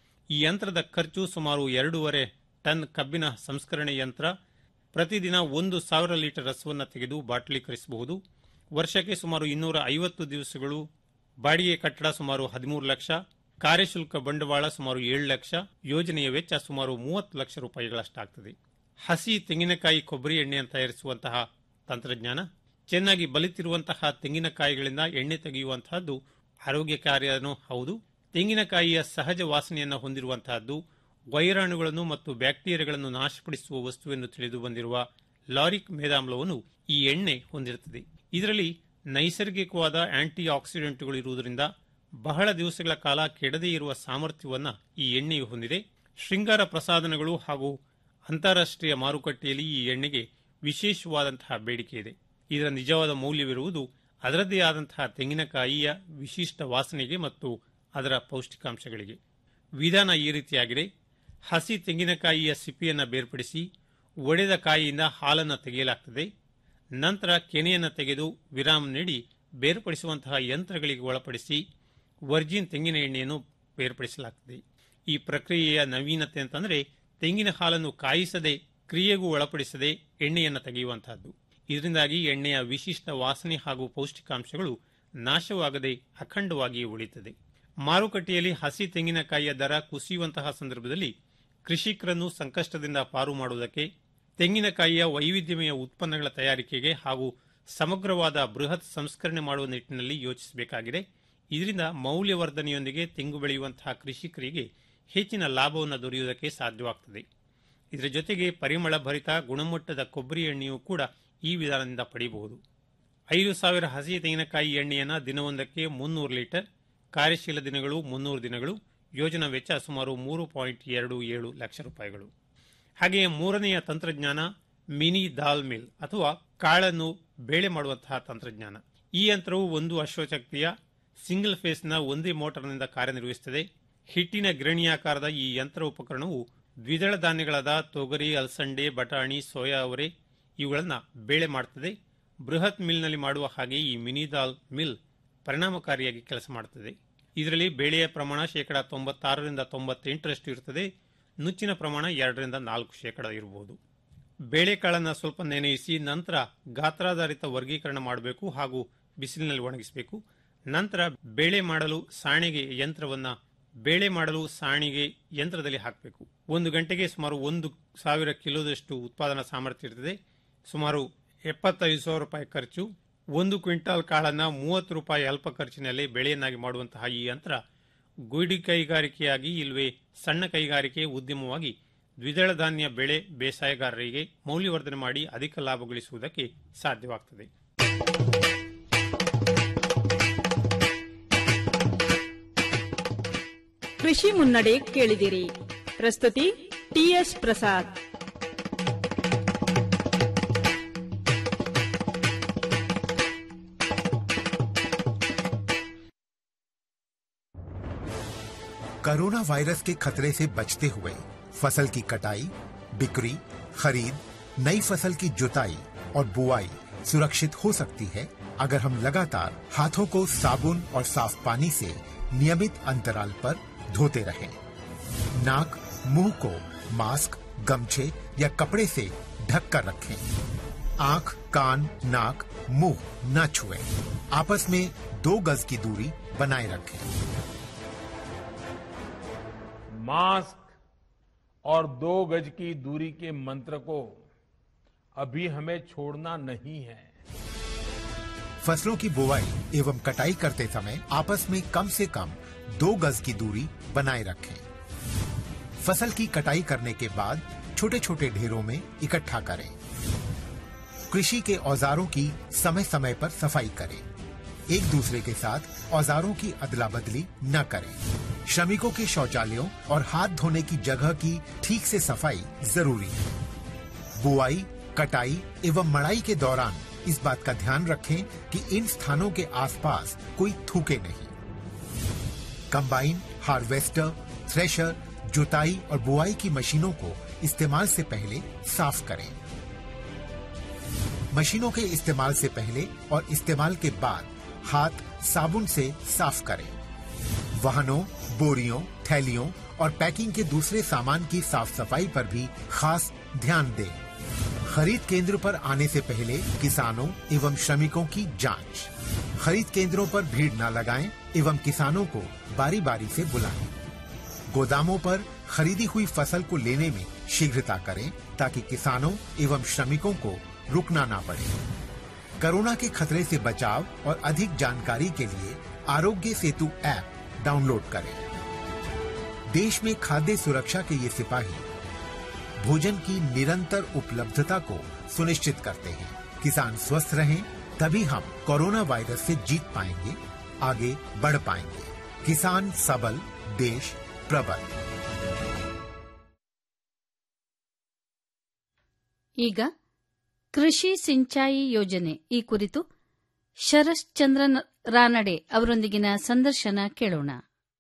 ಈ ಯಂತ್ರದ ಖರ್ಚು ಸುಮಾರು ಎರಡೂವರೆ ಟನ್ ಕಬ್ಬಿನ ಸಂಸ್ಕರಣೆ ಯಂತ್ರ ಪ್ರತಿದಿನ ಒಂದು ಸಾವಿರ ಲೀಟರ್ ರಸವನ್ನು ತೆಗೆದು ಬಾಟಲೀಕರಿಸಬಹುದು ವರ್ಷಕ್ಕೆ ಸುಮಾರು ಇನ್ನೂರ ಐವತ್ತು ದಿವಸಗಳು ಬಾಡಿಗೆ ಕಟ್ಟಡ ಸುಮಾರು ಹದಿಮೂರು ಲಕ್ಷ ಕಾರ್ಯಶುಲ್ಕ ಬಂಡವಾಳ ಸುಮಾರು ಏಳು ಲಕ್ಷ ಯೋಜನೆಯ ವೆಚ್ಚ ಸುಮಾರು ಮೂವತ್ತು ಲಕ್ಷ ರೂಪಾಯಿಗಳಷ್ಟಾಗ್ತದೆ ಹಸಿ ತೆಂಗಿನಕಾಯಿ ಕೊಬ್ಬರಿ ಎಣ್ಣೆಯನ್ನು ತಯಾರಿಸುವಂತಹ ತಂತ್ರಜ್ಞಾನ ಚೆನ್ನಾಗಿ ಬಲಿತಿರುವಂತಹ ತೆಂಗಿನಕಾಯಿಗಳಿಂದ ಎಣ್ಣೆ ತೆಗೆಯುವಂತಹದ್ದು ಆರೋಗ್ಯಕಾರಿಯೂ ಹೌದು ತೆಂಗಿನಕಾಯಿಯ ಸಹಜ ವಾಸನೆಯನ್ನು ಹೊಂದಿರುವಂತಹದ್ದು ವೈರಾಣುಗಳನ್ನು ಮತ್ತು ಬ್ಯಾಕ್ಟೀರಿಯಾಗಳನ್ನು ನಾಶಪಡಿಸುವ ವಸ್ತುವೆಂದು ತಿಳಿದು ಬಂದಿರುವ ಲಾರಿಕ್ ಮೇದಾಮ್ಲವನ್ನು ಈ ಎಣ್ಣೆ ಹೊಂದಿರುತ್ತದೆ ಇದರಲ್ಲಿ ನೈಸರ್ಗಿಕವಾದ ಆಂಟಿ ಆಕ್ಸಿಡೆಂಟ್ಗಳು ಇರುವುದರಿಂದ ಬಹಳ ದಿವಸಗಳ ಕಾಲ ಕೆಡದೇ ಇರುವ ಸಾಮರ್ಥ್ಯವನ್ನು ಈ ಎಣ್ಣೆಯು ಹೊಂದಿದೆ ಶೃಂಗಾರ ಪ್ರಸಾದನಗಳು ಹಾಗೂ ಅಂತಾರಾಷ್ಟ್ರೀಯ ಮಾರುಕಟ್ಟೆಯಲ್ಲಿ ಈ ಎಣ್ಣೆಗೆ ವಿಶೇಷವಾದಂತಹ ಬೇಡಿಕೆ ಇದೆ ಇದರ ನಿಜವಾದ ಮೌಲ್ಯವಿರುವುದು ಅದರದ್ದೇ ಆದಂತಹ ತೆಂಗಿನಕಾಯಿಯ ವಿಶಿಷ್ಟ ವಾಸನೆಗೆ ಮತ್ತು ಅದರ ಪೌಷ್ಟಿಕಾಂಶಗಳಿಗೆ ವಿಧಾನ ಈ ರೀತಿಯಾಗಿದೆ ಹಸಿ ತೆಂಗಿನಕಾಯಿಯ ಸಿಪಿಯನ್ನು ಬೇರ್ಪಡಿಸಿ ಒಡೆದ ಕಾಯಿಯಿಂದ ಹಾಲನ್ನು ತೆಗೆಯಲಾಗ್ತದೆ ನಂತರ ಕೆನೆಯನ್ನು ತೆಗೆದು ವಿರಾಮ ನೀಡಿ ಬೇರ್ಪಡಿಸುವಂತಹ ಯಂತ್ರಗಳಿಗೆ ಒಳಪಡಿಸಿ ವರ್ಜಿನ್ ತೆಂಗಿನ ಎಣ್ಣೆಯನ್ನು ಬೇರ್ಪಡಿಸಲಾಗ್ತದೆ ಈ ಪ್ರಕ್ರಿಯೆಯ ನವೀನತೆ ಅಂತಂದರೆ ತೆಂಗಿನ ಹಾಲನ್ನು ಕಾಯಿಸದೆ ಕ್ರಿಯೆಗೂ ಒಳಪಡಿಸದೆ ಎಣ್ಣೆಯನ್ನು ತೆಗೆಯುವಂತಹದ್ದು ಇದರಿಂದಾಗಿ ಎಣ್ಣೆಯ ವಿಶಿಷ್ಟ ವಾಸನೆ ಹಾಗೂ ಪೌಷ್ಟಿಕಾಂಶಗಳು ನಾಶವಾಗದೆ ಅಖಂಡವಾಗಿ ಉಳಿಯುತ್ತದೆ ಮಾರುಕಟ್ಟೆಯಲ್ಲಿ ಹಸಿ ತೆಂಗಿನಕಾಯಿಯ ದರ ಕುಸಿಯುವಂತಹ ಸಂದರ್ಭದಲ್ಲಿ ಕೃಷಿಕರನ್ನು ಸಂಕಷ್ಟದಿಂದ ಪಾರು ಮಾಡುವುದಕ್ಕೆ ತೆಂಗಿನಕಾಯಿಯ ವೈವಿಧ್ಯಮಯ ಉತ್ಪನ್ನಗಳ ತಯಾರಿಕೆಗೆ ಹಾಗೂ ಸಮಗ್ರವಾದ ಬೃಹತ್ ಸಂಸ್ಕರಣೆ ಮಾಡುವ ನಿಟ್ಟಿನಲ್ಲಿ ಯೋಚಿಸಬೇಕಾಗಿದೆ ಇದರಿಂದ ಮೌಲ್ಯವರ್ಧನೆಯೊಂದಿಗೆ ತೆಂಗು ಬೆಳೆಯುವಂತಹ ಕೃಷಿಕರಿಗೆ ಹೆಚ್ಚಿನ ಲಾಭವನ್ನು ದೊರೆಯುವುದಕ್ಕೆ ಸಾಧ್ಯವಾಗುತ್ತದೆ ಇದರ ಜೊತೆಗೆ ಪರಿಮಳ ಭರಿತ ಗುಣಮಟ್ಟದ ಕೊಬ್ಬರಿ ಎಣ್ಣೆಯೂ ಕೂಡ ಈ ವಿಧಾನದಿಂದ ಪಡೆಯಬಹುದು ಐದು ಸಾವಿರ ಹಸಿ ತೆಂಗಿನಕಾಯಿ ಎಣ್ಣೆಯನ್ನು ದಿನವೊಂದಕ್ಕೆ ಮುನ್ನೂರು ಲೀಟರ್ ಕಾರ್ಯಶೀಲ ದಿನಗಳು ಮುನ್ನೂರು ದಿನಗಳು ಯೋಜನಾ ವೆಚ್ಚ ಸುಮಾರು ಮೂರು ಪಾಯಿಂಟ್ ಎರಡು ಏಳು ಲಕ್ಷ ರೂಪಾಯಿಗಳು ಹಾಗೆಯೇ ಮೂರನೆಯ ತಂತ್ರಜ್ಞಾನ ಮಿನಿ ದಾಲ್ ಮಿಲ್ ಅಥವಾ ಕಾಳನ್ನು ಬೇಳೆ ಮಾಡುವಂತಹ ತಂತ್ರಜ್ಞಾನ ಈ ಯಂತ್ರವು ಒಂದು ಅಶ್ವಶಕ್ತಿಯ ಸಿಂಗಲ್ ಫೇಸ್ನ ಒಂದೇ ಮೋಟಾರ್ನಿಂದ ಕಾರ್ಯನಿರ್ವಹಿಸುತ್ತದೆ ಹಿಟ್ಟಿನ ಗಿರಣಿಯಾಕಾರದ ಈ ಯಂತ್ರ ಉಪಕರಣವು ದ್ವಿದಳ ಧಾನ್ಯಗಳಾದ ತೊಗರಿ ಅಲಸಂಡೆ ಬಟಾಣಿ ಸೋಯಾ ಅವರೆ ಇವುಗಳನ್ನು ಬೇಳೆ ಮಾಡುತ್ತದೆ ಬೃಹತ್ ಮಿಲ್ನಲ್ಲಿ ಮಾಡುವ ಹಾಗೆ ಈ ಮಿನಿ ದಾಲ್ ಮಿಲ್ ಪರಿಣಾಮಕಾರಿಯಾಗಿ ಕೆಲಸ ಮಾಡುತ್ತದೆ ಇದರಲ್ಲಿ ಬೇಳೆಯ ಪ್ರಮಾಣ ಶೇಕಡ ತೊಂಬತ್ತಾರರಿಂದ ತೊಂಬತ್ತೆಂಟರಷ್ಟು ಇರುತ್ತದೆ ನುಚ್ಚಿನ ಪ್ರಮಾಣ ಎರಡರಿಂದ ನಾಲ್ಕು ಶೇಕಡ ಇರಬಹುದು ಬೇಳೆಕಾಳನ್ನು ಸ್ವಲ್ಪ ನೆನೆಯಿಸಿ ನಂತರ ಗಾತ್ರಾಧಾರಿತ ವರ್ಗೀಕರಣ ಮಾಡಬೇಕು ಹಾಗೂ ಬಿಸಿಲಿನಲ್ಲಿ ಒಣಗಿಸಬೇಕು ನಂತರ ಬೇಳೆ ಮಾಡಲು ಸಾಣಿಗೆ ಯಂತ್ರವನ್ನ ಬೇಳೆ ಮಾಡಲು ಸಾಣಿಗೆ ಯಂತ್ರದಲ್ಲಿ ಹಾಕಬೇಕು ಒಂದು ಗಂಟೆಗೆ ಸುಮಾರು ಒಂದು ಸಾವಿರ ಕಿಲೋದಷ್ಟು ಉತ್ಪಾದನಾ ಸಾಮರ್ಥ್ಯ ಇರ್ತದೆ ಸುಮಾರು ಎಪ್ಪತ್ತೈದು ಸಾವಿರ ರೂಪಾಯಿ ಖರ್ಚು ಒಂದು ಕ್ವಿಂಟಾಲ್ ಕಾಳನ್ನ ಮೂವತ್ತು ರೂಪಾಯಿ ಅಲ್ಪ ಖರ್ಚಿನಲ್ಲಿ ಬೆಳೆಯನ್ನಾಗಿ ಮಾಡುವಂತಹ ಈ ಯಂತ್ರ ಗುಡಿ ಕೈಗಾರಿಕೆಯಾಗಿ ಇಲ್ವೇ ಸಣ್ಣ ಕೈಗಾರಿಕೆ ಉದ್ಯಮವಾಗಿ ದ್ವಿದಳ ಧಾನ್ಯ ಬೆಳೆ ಬೇಸಾಯಗಾರರಿಗೆ ಮೌಲ್ಯವರ್ಧನೆ ಮಾಡಿ ಅಧಿಕ ಲಾಭ ಗಳಿಸುವುದಕ್ಕೆ ಸಾಧ್ಯವಾಗುತ್ತದೆ
ಕೃಷಿ ಮುನ್ನಡೆ ಕೇಳಿದಿರಿ ಪ್ರಸ್ತುತಿ ಟಿಎಸ್ ಪ್ರಸಾದ್
कोरोना वायरस के खतरे से बचते हुए फसल की कटाई बिक्री खरीद नई फसल की जुताई और बुआई सुरक्षित हो सकती है अगर हम लगातार हाथों को साबुन और साफ पानी से नियमित अंतराल पर धोते रहें। नाक मुंह को मास्क गमछे या कपड़े से ढक कर रखें आंख कान नाक मुंह न छुएं। आपस में दो गज की दूरी बनाए रखें
मास्क और दो गज की दूरी के मंत्र को अभी हमें छोड़ना नहीं है
फसलों की बुवाई एवं कटाई करते समय आपस में कम से कम दो गज की दूरी बनाए रखें फसल की कटाई करने के बाद छोटे छोटे ढेरों में इकट्ठा करें कृषि के औजारों की समय समय पर सफाई करें एक दूसरे के साथ औजारों की अदला बदली न करें श्रमिकों के शौचालयों और हाथ धोने की जगह की ठीक से सफाई जरूरी है बुआई कटाई एवं मड़ाई के दौरान इस बात का ध्यान रखें कि इन स्थानों के आसपास कोई थूके नहीं कंबाइन हार्वेस्टर थ्रेशर जुताई और बुआई की मशीनों को इस्तेमाल से पहले साफ करें मशीनों के इस्तेमाल से पहले और इस्तेमाल के बाद हाथ साबुन से साफ करें वाहनों बोरियों थैलियों और पैकिंग के दूसरे सामान की साफ सफाई पर भी खास ध्यान दें खरीद केंद्र पर आने से पहले किसानों एवं श्रमिकों की जांच खरीद केंद्रों पर भीड़ न लगाएं एवं किसानों को बारी बारी से बुलाएं गोदामों पर खरीदी हुई फसल को लेने में शीघ्रता करें ताकि किसानों एवं श्रमिकों को रुकना ना पड़े कोरोना के खतरे से बचाव और अधिक जानकारी के लिए आरोग्य सेतु ऐप डाउनलोड करें देश में खाद्य सुरक्षा के ये सिपाही भोजन की निरंतर उपलब्धता को सुनिश्चित करते हैं किसान स्वस्थ रहें तभी हम कोरोना वायरस से जीत पाएंगे आगे बढ़ पाएंगे किसान सबल देश प्रबल
ಈಗ ಕೃಷಿ ಸಿಂಚಾಯಿ ಯೋಜನೆ ಈ ಕುರಿತು ಶರಶ್ಚಂದ್ರನ್ ರಾನಡೆ ಅವರೊಂದಿಗಿನ ಸಂದರ್ಶನ ಕೇಳೋಣ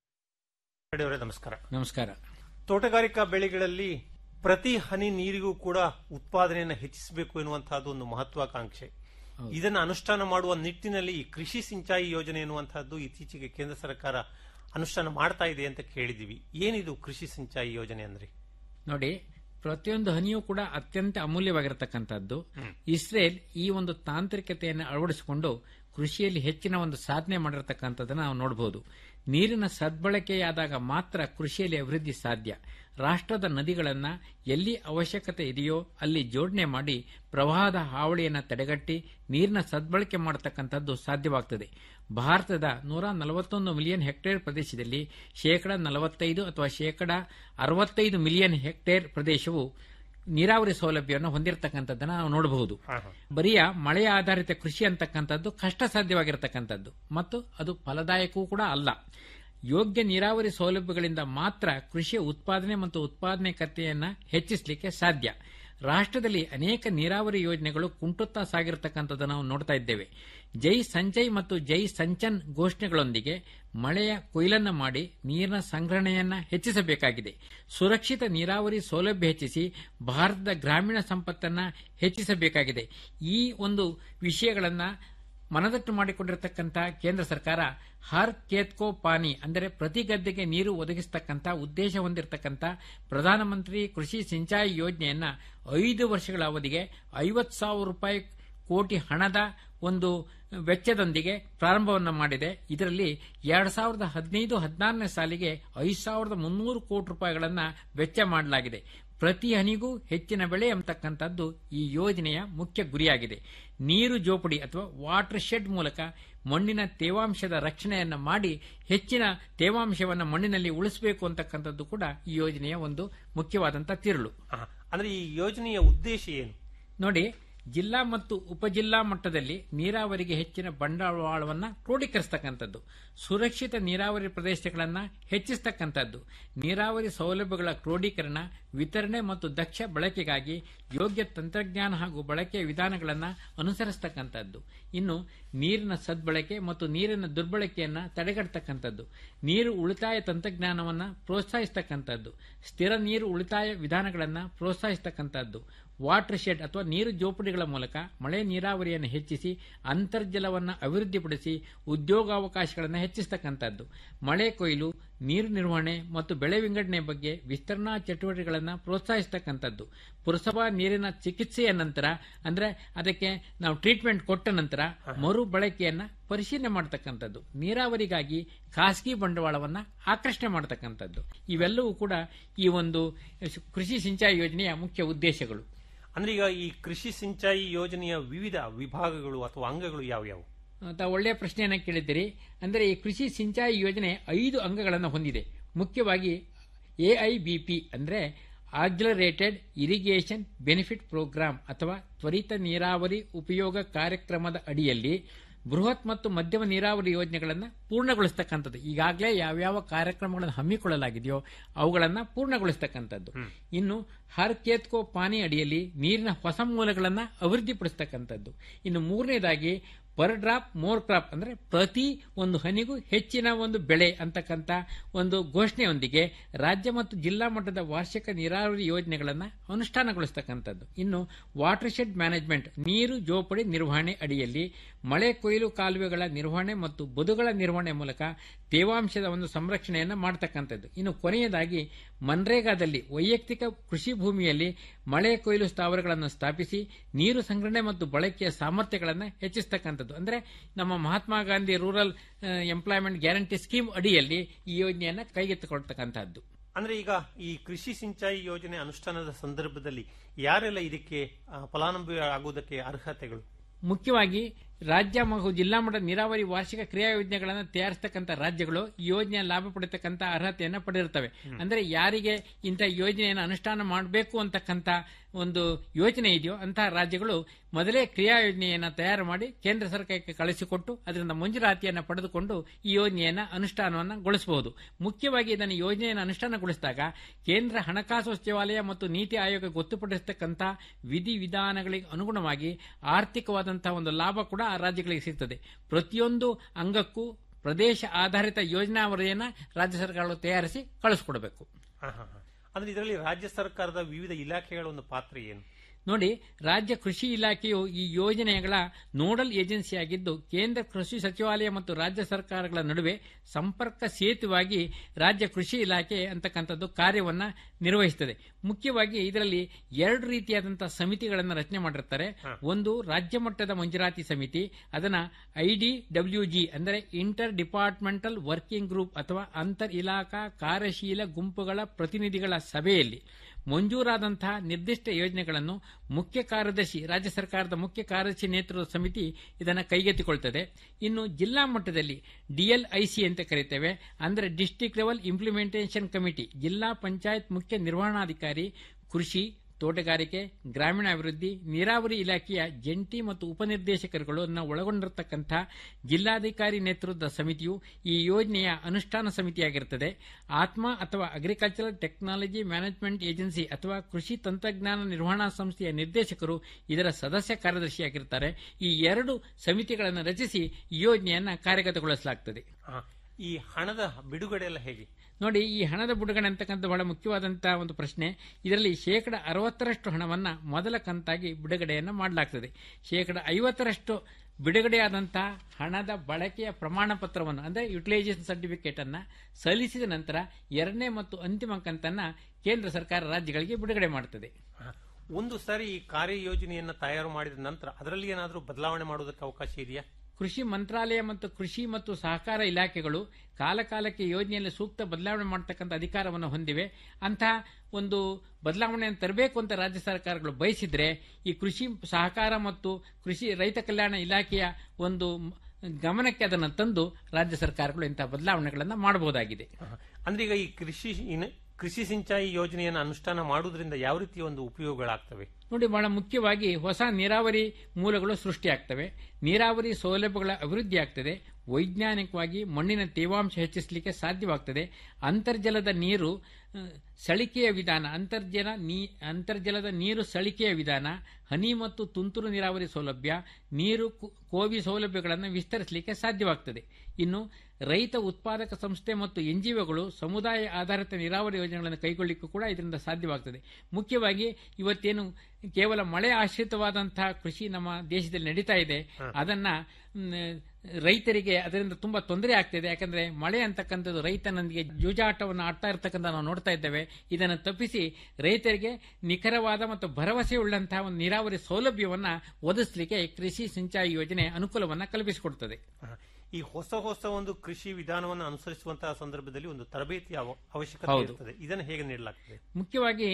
ಅವರೇ ನಮಸ್ಕಾರ
ನಮಸ್ಕಾರ
ತೋಟಗಾರಿಕಾ ಬೆಳೆಗಳಲ್ಲಿ ಪ್ರತಿ ಹನಿ ನೀರಿಗೂ ಕೂಡ ಉತ್ಪಾದನೆಯನ್ನು ಹೆಚ್ಚಿಸಬೇಕು ಎನ್ನುವಂತಹದ್ದು ಒಂದು ಮಹತ್ವಾಕಾಂಕ್ಷೆ ಇದನ್ನ ಅನುಷ್ಠಾನ ಮಾಡುವ ನಿಟ್ಟಿನಲ್ಲಿ ಈ ಕೃಷಿ ಸಿಂಚಾಯಿ ಯೋಜನೆ ಎನ್ನುವಂತಹದ್ದು ಇತ್ತೀಚೆಗೆ ಕೇಂದ್ರ ಸರ್ಕಾರ ಅನುಷ್ಠಾನ ಮಾಡ್ತಾ ಇದೆ ಅಂತ ಕೇಳಿದೀವಿ ಏನಿದು ಕೃಷಿ ಸಿಂಚಾಯಿ ಯೋಜನೆ ಅಂದ್ರೆ
ನೋಡಿ ಪ್ರತಿಯೊಂದು ಹನಿಯೂ ಕೂಡ ಅತ್ಯಂತ ಅಮೂಲ್ಯವಾಗಿರತಕ್ಕಂಥದ್ದು ಇಸ್ರೇಲ್ ಈ ಒಂದು ತಾಂತ್ರಿಕತೆಯನ್ನು ಅಳವಡಿಸಿಕೊಂಡು ಕೃಷಿಯಲ್ಲಿ ಹೆಚ್ಚಿನ ಒಂದು ಸಾಧನೆ ಮಾಡಿರತಕ್ಕಂಥದ್ದನ್ನು ನಾವು ನೋಡಬಹುದು ನೀರಿನ ಸದ್ಬಳಕೆಯಾದಾಗ ಮಾತ್ರ ಕೃಷಿಯಲ್ಲಿ ಅಭಿವೃದ್ಧಿ ಸಾಧ್ಯ ರಾಷ್ಟ್ರದ ನದಿಗಳನ್ನ ಎಲ್ಲಿ ಅವಶ್ಯಕತೆ ಇದೆಯೋ ಅಲ್ಲಿ ಜೋಡಣೆ ಮಾಡಿ ಪ್ರವಾಹದ ಹಾವಳಿಯನ್ನು ತಡೆಗಟ್ಟಿ ನೀರಿನ ಸದ್ಬಳಕೆ ಮಾಡತಕ್ಕಂಥದ್ದು ಸಾಧ್ಯವಾಗ್ತದೆ ಭಾರತದ ನೂರ ನಲವತ್ತೊಂದು ಮಿಲಿಯನ್ ಹೆಕ್ಟೇರ್ ಪ್ರದೇಶದಲ್ಲಿ ಶೇಕಡ ನಲವತ್ತೈದು ಅಥವಾ ಶೇಕಡ ಅರವತ್ತೈದು ಮಿಲಿಯನ್ ಹೆಕ್ಟೇರ್ ಪ್ರದೇಶವು ನೀರಾವರಿ ಸೌಲಭ್ಯವನ್ನು ಹೊಂದಿರತಕ್ಕಂಥದ್ದನ್ನು ನಾವು ನೋಡಬಹುದು ಬರಿಯ ಮಳೆಯ ಆಧಾರಿತ ಕೃಷಿ ಅಂತಕ್ಕಂಥದ್ದು ಕಷ್ಟ ಸಾಧ್ಯವಾಗಿರತಕ್ಕಂಥದ್ದು ಮತ್ತು ಅದು ಫಲದಾಯಕವೂ ಕೂಡ ಅಲ್ಲ ಯೋಗ್ಯ ನೀರಾವರಿ ಸೌಲಭ್ಯಗಳಿಂದ ಮಾತ್ರ ಕೃಷಿಯ ಉತ್ಪಾದನೆ ಮತ್ತು ಉತ್ಪಾದನೆಕತೆಯನ್ನ ಹೆಚ್ಚಿಸಲಿಕ್ಕೆ ಸಾಧ್ಯ ರಾಷ್ಟ್ರದಲ್ಲಿ ಅನೇಕ ನೀರಾವರಿ ಯೋಜನೆಗಳು ಕುಂಟುತ್ತಾ ಸಾಗಿರತಕ್ಕಂಥದ್ದನ್ನು ನಾವು ನೋಡ್ತಾ ಇದ್ದೇವೆ ಜೈ ಸಂಚಯ್ ಮತ್ತು ಜೈ ಸಂಚನ್ ಘೋಷಣೆಗಳೊಂದಿಗೆ ಮಳೆಯ ಕೊಯ್ಲನ್ನ ಮಾಡಿ ನೀರಿನ ಸಂಗ್ರಹಣೆಯನ್ನ ಹೆಚ್ಚಿಸಬೇಕಾಗಿದೆ ಸುರಕ್ಷಿತ ನೀರಾವರಿ ಸೌಲಭ್ಯ ಹೆಚ್ಚಿಸಿ ಭಾರತದ ಗ್ರಾಮೀಣ ಸಂಪತ್ತನ್ನ ಹೆಚ್ಚಿಸಬೇಕಾಗಿದೆ ಈ ಒಂದು ವಿಷಯಗಳನ್ನ ಮನದಟ್ಟು ಮಾಡಿಕೊಂಡಿರತಕ್ಕಂಥ ಕೇಂದ್ರ ಸರ್ಕಾರ ಹರ್ ಕೇತ್ಕೋ ಪಾನಿ ಅಂದರೆ ಪ್ರತಿ ಗದ್ದೆಗೆ ನೀರು ಒದಗಿಸತಕ್ಕಂಥ ಉದ್ದೇಶ ಹೊಂದಿರತಕ್ಕಂಥ ಪ್ರಧಾನಮಂತ್ರಿ ಕೃಷಿ ಸಿಂಚಾಯಿ ಯೋಜನೆಯನ್ನ ಐದು ವರ್ಷಗಳ ಅವಧಿಗೆ ಐವತ್ತು ಸಾವಿರ ರೂಪಾಯಿ ಕೋಟಿ ಹಣದ ಒಂದು ವೆಚ್ಚದೊಂದಿಗೆ ಪ್ರಾರಂಭವನ್ನು ಮಾಡಿದೆ ಇದರಲ್ಲಿ ಎರಡು ಸಾವಿರದ ಹದಿನೈದು ಹದಿನಾರನೇ ಸಾಲಿಗೆ ಐದು ಸಾವಿರದ ಮುನ್ನೂರು ಕೋಟಿ ರೂಪಾಯಿಗಳನ್ನು ವೆಚ್ಚ ಮಾಡಲಾಗಿದೆ ಪ್ರತಿ ಹನಿಗೂ ಹೆಚ್ಚಿನ ಬೆಳೆ ಎಂಬತಕ್ಕಂಥದ್ದು ಈ ಯೋಜನೆಯ ಮುಖ್ಯ ಗುರಿಯಾಗಿದೆ ನೀರು ಜೋಪಡಿ ಅಥವಾ ವಾಟರ್ ಶೆಡ್ ಮೂಲಕ ಮಣ್ಣಿನ ತೇವಾಂಶದ ರಕ್ಷಣೆಯನ್ನ ಮಾಡಿ ಹೆಚ್ಚಿನ ತೇವಾಂಶವನ್ನು ಮಣ್ಣಿನಲ್ಲಿ ಉಳಿಸಬೇಕು ಅಂತಕ್ಕಂಥದ್ದು ಕೂಡ ಈ ಯೋಜನೆಯ ಒಂದು ಮುಖ್ಯವಾದಂತಹ ತಿರುಳು
ಅಂದ್ರೆ ಈ ಯೋಜನೆಯ ಉದ್ದೇಶ ಏನು
ನೋಡಿ ಜಿಲ್ಲಾ ಮತ್ತು ಉಪಜಿಲ್ಲಾ ಮಟ್ಟದಲ್ಲಿ ನೀರಾವರಿಗೆ ಹೆಚ್ಚಿನ ಬಂಡವಾಳವನ್ನು ಕ್ರೋಢೀಕರಿಸತಕ್ಕಂಥದ್ದು ಸುರಕ್ಷಿತ ನೀರಾವರಿ ಪ್ರದೇಶಗಳನ್ನು ಹೆಚ್ಚಿಸತಕ್ಕಂಥದ್ದು ನೀರಾವರಿ ಸೌಲಭ್ಯಗಳ ಕ್ರೋಢೀಕರಣ ವಿತರಣೆ ಮತ್ತು ದಕ್ಷ ಬಳಕೆಗಾಗಿ ಯೋಗ್ಯ ತಂತ್ರಜ್ಞಾನ ಹಾಗೂ ಬಳಕೆಯ ವಿಧಾನಗಳನ್ನು ಅನುಸರಿಸತಕ್ಕಂಥದ್ದು ಇನ್ನು ನೀರಿನ ಸದ್ಬಳಕೆ ಮತ್ತು ನೀರಿನ ದುರ್ಬಳಕೆಯನ್ನು ತಡೆಗಟ್ಟತಕ್ಕಂಥದ್ದು ನೀರು ಉಳಿತಾಯ ತಂತ್ರಜ್ಞಾನವನ್ನು ಪ್ರೋತ್ಸಾಹಿಸತಕ್ಕಂಥದ್ದು ಸ್ಥಿರ ನೀರು ಉಳಿತಾಯ ವಿಧಾನಗಳನ್ನು ಪ್ರೋತ್ಸಾಹಿಸತಕ್ಕಂಥದ್ದು ವಾಟರ್ ಶೆಡ್ ಅಥವಾ ನೀರು ಜೋಪಡಿಗಳ ಮೂಲಕ ಮಳೆ ನೀರಾವರಿಯನ್ನು ಹೆಚ್ಚಿಸಿ ಅಂತರ್ಜಲವನ್ನು ಅಭಿವೃದ್ಧಿಪಡಿಸಿ ಉದ್ಯೋಗಾವಕಾಶಗಳನ್ನು ಹೆಚ್ಚಿಸತಕ್ಕಂಥದ್ದು ಮಳೆ ಕೊಯ್ಲು ನೀರು ನಿರ್ವಹಣೆ ಮತ್ತು ಬೆಳೆ ವಿಂಗಡಣೆ ಬಗ್ಗೆ ವಿಸ್ತರಣಾ ಚಟುವಟಿಕೆಗಳನ್ನು ಪ್ರೋತ್ಸಾಹಿಸತಕ್ಕಂಥದ್ದು ಪುರಸಭಾ ನೀರಿನ ಚಿಕಿತ್ಸೆಯ ನಂತರ ಅಂದ್ರೆ ಅದಕ್ಕೆ ನಾವು ಟ್ರೀಟ್ಮೆಂಟ್ ಕೊಟ್ಟ ನಂತರ ಮರು ಬಳಕೆಯನ್ನ ಪರಿಶೀಲನೆ ಮಾಡತಕ್ಕಂಥದ್ದು ನೀರಾವರಿಗಾಗಿ ಖಾಸಗಿ ಬಂಡವಾಳವನ್ನ ಆಕರ್ಷಣೆ ಮಾಡತಕ್ಕಂಥದ್ದು ಇವೆಲ್ಲವೂ ಕೂಡ ಈ ಒಂದು ಕೃಷಿ ಸಿಂಚಾಯಿ ಯೋಜನೆಯ ಮುಖ್ಯ ಉದ್ದೇಶಗಳು
ಅಂದ್ರೆ ಈಗ ಈ ಕೃಷಿ ಸಿಂಚಾಯಿ ಯೋಜನೆಯ ವಿವಿಧ ವಿಭಾಗಗಳು ಅಥವಾ ಅಂಗಗಳು ಯಾವ್ಯಾವು
ತಾವು ಒಳ್ಳೆಯ ಪ್ರಶ್ನೆಯನ್ನ ಕೇಳಿದ್ದೀರಿ ಅಂದರೆ ಈ ಕೃಷಿ ಸಿಂಚಾಯಿ ಯೋಜನೆ ಐದು ಅಂಗಗಳನ್ನು ಹೊಂದಿದೆ ಮುಖ್ಯವಾಗಿ ಎಐಬಿಪಿ ಅಂದರೆ ಆಕ್ಸಿಲರೇಟೆಡ್ ಇರಿಗೇಷನ್ ಬೆನಿಫಿಟ್ ಪ್ರೋಗ್ರಾಂ ಅಥವಾ ತ್ವರಿತ ನೀರಾವರಿ ಉಪಯೋಗ ಕಾರ್ಯಕ್ರಮದ ಅಡಿಯಲ್ಲಿ ಬೃಹತ್ ಮತ್ತು ಮಧ್ಯಮ ನೀರಾವರಿ ಯೋಜನೆಗಳನ್ನು ಪೂರ್ಣಗೊಳಿಸ್ತಕ್ಕಂಥದ್ದು ಈಗಾಗಲೇ ಯಾವ್ಯಾವ ಕಾರ್ಯಕ್ರಮಗಳನ್ನು ಹಮ್ಮಿಕೊಳ್ಳಲಾಗಿದೆಯೋ ಅವುಗಳನ್ನು ಪೂರ್ಣಗೊಳಿಸ್ತಕ್ಕಂಥದ್ದು ಇನ್ನು ಹರ್ ಕೇತ್ಕೋ ಪಾನಿ ಅಡಿಯಲ್ಲಿ ನೀರಿನ ಹೊಸ ಮೂಲಗಳನ್ನು ಅಭಿವೃದ್ಧಿಪಡಿಸ್ತಕ್ಕಂಥದ್ದು ಇನ್ನು ಮೂರನೇದಾಗಿ ಪರ್ ಡ್ರಾಪ್ ಮೋರ್ ಕ್ರಾಪ್ ಅಂದ್ರೆ ಪ್ರತಿ ಒಂದು ಹನಿಗೂ ಹೆಚ್ಚಿನ ಒಂದು ಬೆಳೆ ಅಂತಕ್ಕಂಥ ಒಂದು ಘೋಷಣೆಯೊಂದಿಗೆ ರಾಜ್ಯ ಮತ್ತು ಜಿಲ್ಲಾ ಮಟ್ಟದ ವಾರ್ಷಿಕ ನೀರಾವರಿ ಯೋಜನೆಗಳನ್ನು ಅನುಷ್ಠಾನಗೊಳಿಸ್ತಕ್ಕಂಥದ್ದು ಇನ್ನು ವಾಟರ್ ಶೆಡ್ ಮ್ಯಾನೇಜ್ಮೆಂಟ್ ನೀರು ಜೋಪಡಿ ನಿರ್ವಹಣೆ ಅಡಿಯಲ್ಲಿ ಮಳೆ ಕೊಯ್ಲು ಕಾಲುವೆಗಳ ನಿರ್ವಹಣೆ ಮತ್ತು ಬದುಗಳ ನಿರ್ವಹಣೆ ಮೂಲಕ ತೇವಾಂಶದ ಒಂದು ಸಂರಕ್ಷಣೆಯನ್ನು ಮಾಡತಕ್ಕಂಥದ್ದು ಇನ್ನು ಕೊನೆಯದಾಗಿ ಮನ್ರೇಗಾದಲ್ಲಿ ವೈಯಕ್ತಿಕ ಕೃಷಿ ಭೂಮಿಯಲ್ಲಿ ಮಳೆ ಕೊಯ್ಲು ಸ್ಥಾವರಗಳನ್ನು ಸ್ಥಾಪಿಸಿ ನೀರು ಸಂಗ್ರಹಣೆ ಮತ್ತು ಬಳಕೆಯ ಸಾಮರ್ಥ್ಯಗಳನ್ನು ಹೆಚ್ಚಿಸತಕ್ಕಂಥದ್ದು ಅಂದ್ರೆ ನಮ್ಮ Mahatma Gandhi rural employment guarantee scheme ಅಡಿಯಲ್ಲಿ ಈ ಯೋಜನೆಯನ್ನು ಕೈಗೆತ್ತಿಕೊಳ್ತಕ್ಕಂಥದ್ದು
ಅಂದ್ರೆ ಈಗ ಈ ಕೃಷಿ ಸಿಂಚಾಯಿ ಯೋಜನೆ ಅನುಷ್ಠಾನದ ಸಂದರ್ಭದಲ್ಲಿ ಯಾರೆಲ್ಲ ಇದಕ್ಕೆ ಆ, ಫಲಾನುಭವಿ ಆಗುವುದಕ್ಕೆ ಅರ್ಹತೆಗಳು
ಮುಖ್ಯವಾಗಿ ರಾಜ್ಯ ಹಾಗೂ ಜಿಲ್ಲಾ ಮಟ್ಟದ ನೀರಾವರಿ ವಾರ್ಷಿಕ ಕ್ರಿಯಾ ಯೋಜನೆಗಳನ್ನು ತಯಾರಿಸತಕ್ಕಂಥ ರಾಜ್ಯಗಳು ಈ ಯೋಜನೆಯ ಲಾಭ ಪಡೆತಕ್ಕಂಥ ಅರ್ಹತೆಯನ್ನು ಪಡೆದಿರ್ತವೆ ಅಂದ್ರೆ ಯಾರಿಗೆ ಇಂಥ ಯೋಜನೆಯನ್ನು ಅನುಷ್ಠಾನ ಮಾಡಬೇಕು ಅಂತಕ್ಕಂಥ ಒಂದು ಯೋಚನೆ ಇದೆಯೋ ಅಂತಹ ರಾಜ್ಯಗಳು ಮೊದಲೇ ಕ್ರಿಯಾ ಯೋಜನೆಯನ್ನು ತಯಾರು ಮಾಡಿ ಕೇಂದ್ರ ಸರ್ಕಾರಕ್ಕೆ ಕಳಿಸಿಕೊಟ್ಟು ಅದರಿಂದ ಮಂಜೂರಾತಿಯನ್ನು ಪಡೆದುಕೊಂಡು ಈ ಯೋಜನೆಯನ್ನು ಅನುಷ್ಠಾನವನ್ನು ಗೊಳಿಸಬಹುದು ಮುಖ್ಯವಾಗಿ ಇದನ್ನು ಯೋಜನೆಯನ್ನು ಅನುಷ್ಠಾನಗೊಳಿಸಿದಾಗ ಕೇಂದ್ರ ಹಣಕಾಸು ಸಚಿವಾಲಯ ಮತ್ತು ನೀತಿ ಆಯೋಗ ಗೊತ್ತುಪಡಿಸತಕ್ಕಂಥ ವಿಧಿ ವಿಧಾನಗಳಿಗೆ ಅನುಗುಣವಾಗಿ ಆರ್ಥಿಕವಾದಂತಹ ಒಂದು ಲಾಭ ಕೂಡ ಆ ರಾಜ್ಯಗಳಿಗೆ ಸಿಗ್ತದೆ ಪ್ರತಿಯೊಂದು ಅಂಗಕ್ಕೂ ಪ್ರದೇಶ ಆಧಾರಿತ ಯೋಜನಾ ವರದಿಯನ್ನು ರಾಜ್ಯ ಸರ್ಕಾರಗಳು ತಯಾರಿಸಿ ಕಳಿಸ್ಕೊಡ್ಬೇಕು
ಹಾ, ಹಾ, ಹಾ. ಅಂದ್ರೆ ಇದರಲ್ಲಿ ರಾಜ್ಯ ಸರ್ಕಾರದ ವಿವಿಧ ಇಲಾಖೆಗಳ ಒಂದು ಪಾತ್ರ ಏನು
ನೋಡಿ ರಾಜ್ಯ ಕೃಷಿ ಇಲಾಖೆಯು ಈ ಯೋಜನೆಗಳ ನೋಡಲ್ ಏಜೆನ್ಸಿಯಾಗಿದ್ದು ಕೇಂದ್ರ ಕೃಷಿ ಸಚಿವಾಲಯ ಮತ್ತು ರಾಜ್ಯ ಸರ್ಕಾರಗಳ ನಡುವೆ ಸಂಪರ್ಕ ಸೇತುವಾಗಿ ರಾಜ್ಯ ಕೃಷಿ ಇಲಾಖೆ ಅಂತಕ್ಕಂಥದ್ದು ಕಾರ್ಯವನ್ನ ನಿರ್ವಹಿಸುತ್ತದೆ ಮುಖ್ಯವಾಗಿ ಇದರಲ್ಲಿ ಎರಡು ರೀತಿಯಾದಂತಹ ಸಮಿತಿಗಳನ್ನು ರಚನೆ ಮಾಡಿರ್ತಾರೆ ಒಂದು ರಾಜ್ಯ ಮಟ್ಟದ ಮಂಜೂರಾತಿ ಸಮಿತಿ ಅದನ್ನ ಐಡಿ ಡಬ್ಲ್ಯೂ ಜಿ ಅಂದರೆ ಇಂಟರ್ ಡಿಪಾರ್ಟ್ಮೆಂಟಲ್ ವರ್ಕಿಂಗ್ ಗ್ರೂಪ್ ಅಥವಾ ಅಂತರ್ ಇಲಾಖಾ ಕಾರ್ಯಶೀಲ ಗುಂಪುಗಳ ಪ್ರತಿನಿಧಿಗಳ ಸಭೆಯಲ್ಲಿ ಮಂಜೂರಾದಂತಹ ನಿರ್ದಿಷ್ಟ ಯೋಜನೆಗಳನ್ನು ಮುಖ್ಯ ಕಾರ್ಯದರ್ಶಿ ರಾಜ್ಯ ಸರ್ಕಾರದ ಮುಖ್ಯ ಕಾರ್ಯದರ್ಶಿ ನೇತೃತ್ವದ ಸಮಿತಿ ಇದನ್ನು ಕೈಗೆತ್ತಿಕೊಳ್ತದೆ ಇನ್ನು ಜಿಲ್ಲಾ ಮಟ್ಟದಲ್ಲಿ ಡಿಎಲ್ಐಸಿ ಅಂತ ಕರೀತೇವೆ ಅಂದರೆ ಡಿಸ್ಟಿಕ್ ಲೆವೆಲ್ ಇಂಪ್ಲಿಮೆಂಟೇಷನ್ ಕಮಿಟಿ ಜಿಲ್ಲಾ ಪಂಚಾಯತ್ ಮುಖ್ಯ ನಿರ್ವಹಣಾಧಿಕಾರಿ ಕೃಷಿ ತೋಟಗಾರಿಕೆ ಗ್ರಾಮೀಣಾಭಿವೃದ್ಧಿ ನೀರಾವರಿ ಇಲಾಖೆಯ ಜಂಟಿ ಮತ್ತು ಉಪನಿರ್ದೇಶಕರುಗಳನ್ನು ಒಳಗೊಂಡಿರತಕ್ಕಂಥ ಜಿಲ್ಲಾಧಿಕಾರಿ ನೇತೃತ್ವದ ಸಮಿತಿಯು ಈ ಯೋಜನೆಯ ಅನುಷ್ಠಾನ ಸಮಿತಿಯಾಗಿರುತ್ತದೆ ಆತ್ಮ ಅಥವಾ ಅಗ್ರಿಕಲ್ಚರಲ್ ಟೆಕ್ನಾಲಜಿ ಮ್ಯಾನೇಜ್ಮೆಂಟ್ ಏಜೆನ್ಸಿ ಅಥವಾ ಕೃಷಿ ತಂತ್ರಜ್ಞಾನ ನಿರ್ವಹಣಾ ಸಂಸ್ಥೆಯ ನಿರ್ದೇಶಕರು ಇದರ ಸದಸ್ಯ ಕಾರ್ಯದರ್ಶಿಯಾಗಿರುತ್ತಾರೆ ಈ ಎರಡು ಸಮಿತಿಗಳನ್ನು ರಚಿಸಿ ಈ ಯೋಜನೆಯನ್ನು ಕಾರ್ಯಗತಗೊಳಿಸಲಾಗುತ್ತದೆ
ಹಾ. ಈ ಹಣದ ಬಿಡುಗಡೆ ಎಲ್ಲ ಹೇಗೆ
ನೋಡಿ ಈ ಹಣದ ಬಿಡುಗಡೆ ಅಂತಕ್ಕಂಥ ಬಹಳ ಮುಖ್ಯವಾದಂತಹ ಒಂದು ಪ್ರಶ್ನೆ ಇದರಲ್ಲಿ ಶೇಕಡ ಅರವತ್ತರಷ್ಟು ಹಣವನ್ನ ಮೊದಲ ಕಂತಾಗಿ ಬಿಡುಗಡೆಯನ್ನು ಮಾಡಲಾಗ್ತದೆ ಶೇಕಡ ಐವತ್ತರಷ್ಟು ಬಿಡುಗಡೆಯಾದಂತಹ ಹಣದ ಬಳಕೆಯ ಪ್ರಮಾಣ ಪತ್ರವನ್ನು ಅಂದರೆ ಯುಟಿಲೈಸೇಷನ್ ಸರ್ಟಿಫಿಕೇಟ್ ಅನ್ನ ಸಲ್ಲಿಸಿದ ನಂತರ ಎರಡನೇ ಮತ್ತು ಅಂತಿಮ ಕಂತನ್ನ ಕೇಂದ್ರ ಸರ್ಕಾರ ರಾಜ್ಯಗಳಿಗೆ ಬಿಡುಗಡೆ ಮಾಡುತ್ತದೆ
ಹಾ. ಒಂದು ಸಾರಿ ಈ ಕಾರ್ಯಯೋಜನೆಯನ್ನ ತಯಾರು ಮಾಡಿದ ನಂತರ ಅದರಲ್ಲಿ ಏನಾದರೂ ಬದಲಾವಣೆ ಮಾಡುವುದಕ್ಕೆ ಅವಕಾಶ ಇದೆಯಾ
ಕೃಷಿ ಮಂತ್ರಾಲಯ ಮತ್ತು ಕೃಷಿ ಮತ್ತು ಸಹಕಾರ ಇಲಾಖೆಗಳು ಕಾಲಕಾಲಕ್ಕೆ ಯೋಜನೆಯಲ್ಲಿ ಸೂಕ್ತ ಬದಲಾವಣೆ ಮಾಡತಕ್ಕಂಥ ಅಧಿಕಾರವನ್ನು ಹೊಂದಿವೆ ಅಂತಹ ಒಂದು ಬದಲಾವಣೆಯನ್ನು ತರಬೇಕು ಅಂತ ರಾಜ್ಯ ಸರ್ಕಾರಗಳು ಬಯಸಿದ್ರೆ ಈ ಕೃಷಿ ಸಹಕಾರ ಮತ್ತು ಕೃಷಿ ರೈತ ಕಲ್ಯಾಣ ಇಲಾಖೆಯ ಒಂದು ಗಮನಕ್ಕೆ ಅದನ್ನು ತಂದು ರಾಜ್ಯ ಸರ್ಕಾರಗಳು ಇಂತಹ ಬದಲಾವಣೆಗಳನ್ನು ಮಾಡಬಹುದಾಗಿದೆ
ಅಂದ್ರೆ ಈಗ ಈ ಕೃಷಿ ಇನ- ಕೃಷಿ ಸಿಂಚಾಯಿ ಯೋಜನೆಯನ್ನು ಅನುಷ್ಠಾನ ಮಾಡುವುದರಿಂದ ಯಾವ ರೀತಿಯ ಒಂದು ಉಪಯೋಗಗಳಾಗ್ತವೆ
ನೋಡಿ ಬಹಳ ಮುಖ್ಯವಾಗಿ ಹೊಸ ನೀರಾವರಿ ಮೂಲಗಳು ಸೃಷ್ಟಿಯಾಗ್ತವೆ ನೀರಾವರಿ ಸೌಲಭ್ಯಗಳ ಅಭಿವೃದ್ಧಿ ಆಗ್ತದೆ ವೈಜ್ಞಾನಿಕವಾಗಿ ಮಣ್ಣಿನ ತೇವಾಂಶ ಹೆಚ್ಚಿಸಲಿಕ್ಕೆ ಸಾಧ್ಯವಾಗ್ತದೆ ಅಂತರ್ಜಲದ ನೀರು ಆ, ಸಳಿಕೆಯ ವಿಧಾನ ಅಂತರ್ಜಲ ನೀ ಅಂತರ್ಜಲದ ನೀರು ಸಳಿಕೆಯ ವಿಧಾನ ಹನಿ ಮತ್ತು ತುಂತುರು ನೀರಾವರಿ ಸೌಲಭ್ಯ ನೀರು ಕು- ಕೋವಿ ಸೌಲಭ್ಯಗಳನ್ನು ವಿಸ್ತರಿಸಲಿಕ್ಕೆ ಸಾಧ್ಯವಾಗ್ತದೆ ಇನ್ನು ರೈತ ಉತ್ಪಾದಕ ಸಂಸ್ಥೆ ಮತ್ತು ಎನ್ಜಿಒಗಳು ಸಮುದಾಯ ಆಧಾರಿತ ನೀರಾವರಿ ಯೋಜನೆಗಳನ್ನು ಕೈಗೊಳ್ಳಲಿಕ್ಕೂ ಕೂಡ ಇದರಿಂದ ಸಾಧ್ಯವಾಗ್ತದೆ ಮುಖ್ಯವಾಗಿ ಇವತ್ತೇನು ಕೇವಲ ಮಳೆ ಆಶ್ರಿತವಾದಂತಹ ಕೃಷಿ ನಮ್ಮ ದೇಶದಲ್ಲಿ ನಡೀತಾ ಇದೆ ಅದನ್ನ ಮ್, ರೈತರಿಗೆ ಅದರಿಂದ ತುಂಬಾ ತೊಂದರೆ ಆಗ್ತಿದೆ ಯಾಕಂದ್ರೆ ಮಳೆ ಅಂತಕ್ಕಂಥದ್ದು ರೈತನೊಂದಿಗೆ ಜೂಜಾಟವನ್ನು ಆಡ್ತಾ ಇರ್ತಕ್ಕಂಥ ನಾವು ನೋಡ್ತಾ ಇದ್ದೇವೆ ಇದನ್ನು ತಪ್ಪಿಸಿ ರೈತರಿಗೆ ನಿಖರವಾದ ಮತ್ತು ಭರವಸೆ ಉಳ್ಳಂತಹ ಒಂದು ನೀರಾವರಿ ಸೌಲಭ್ಯವನ್ನ ಒದಗಿಸಲಿಕ್ಕೆ ಕೃಷಿ ಸಿಂಚಾಯಿ ಯೋಜನೆ ಅನುಕೂಲವನ್ನ ಕಲ್ಪಿಸಿಕೊಡ್ತದೆ
ಹಾ. ಈ ಹೊಸ ಹೊಸ ಒಂದು ಕೃಷಿ ವಿಧಾನವನ್ನು ಅನುಸರಿಸುವಂತಹ ಸಂದರ್ಭದಲ್ಲಿ ಒಂದು ತರಬೇತಿ ಅವ- ಅವಶ್ಯಕತೆ
ಹೌದು.
ಇರ್ತದೆ ಇದನ್ನು ಹೇಗೆ ನೀಡಲಾಗ್ತದೆ
ಮುಖ್ಯವಾಗಿ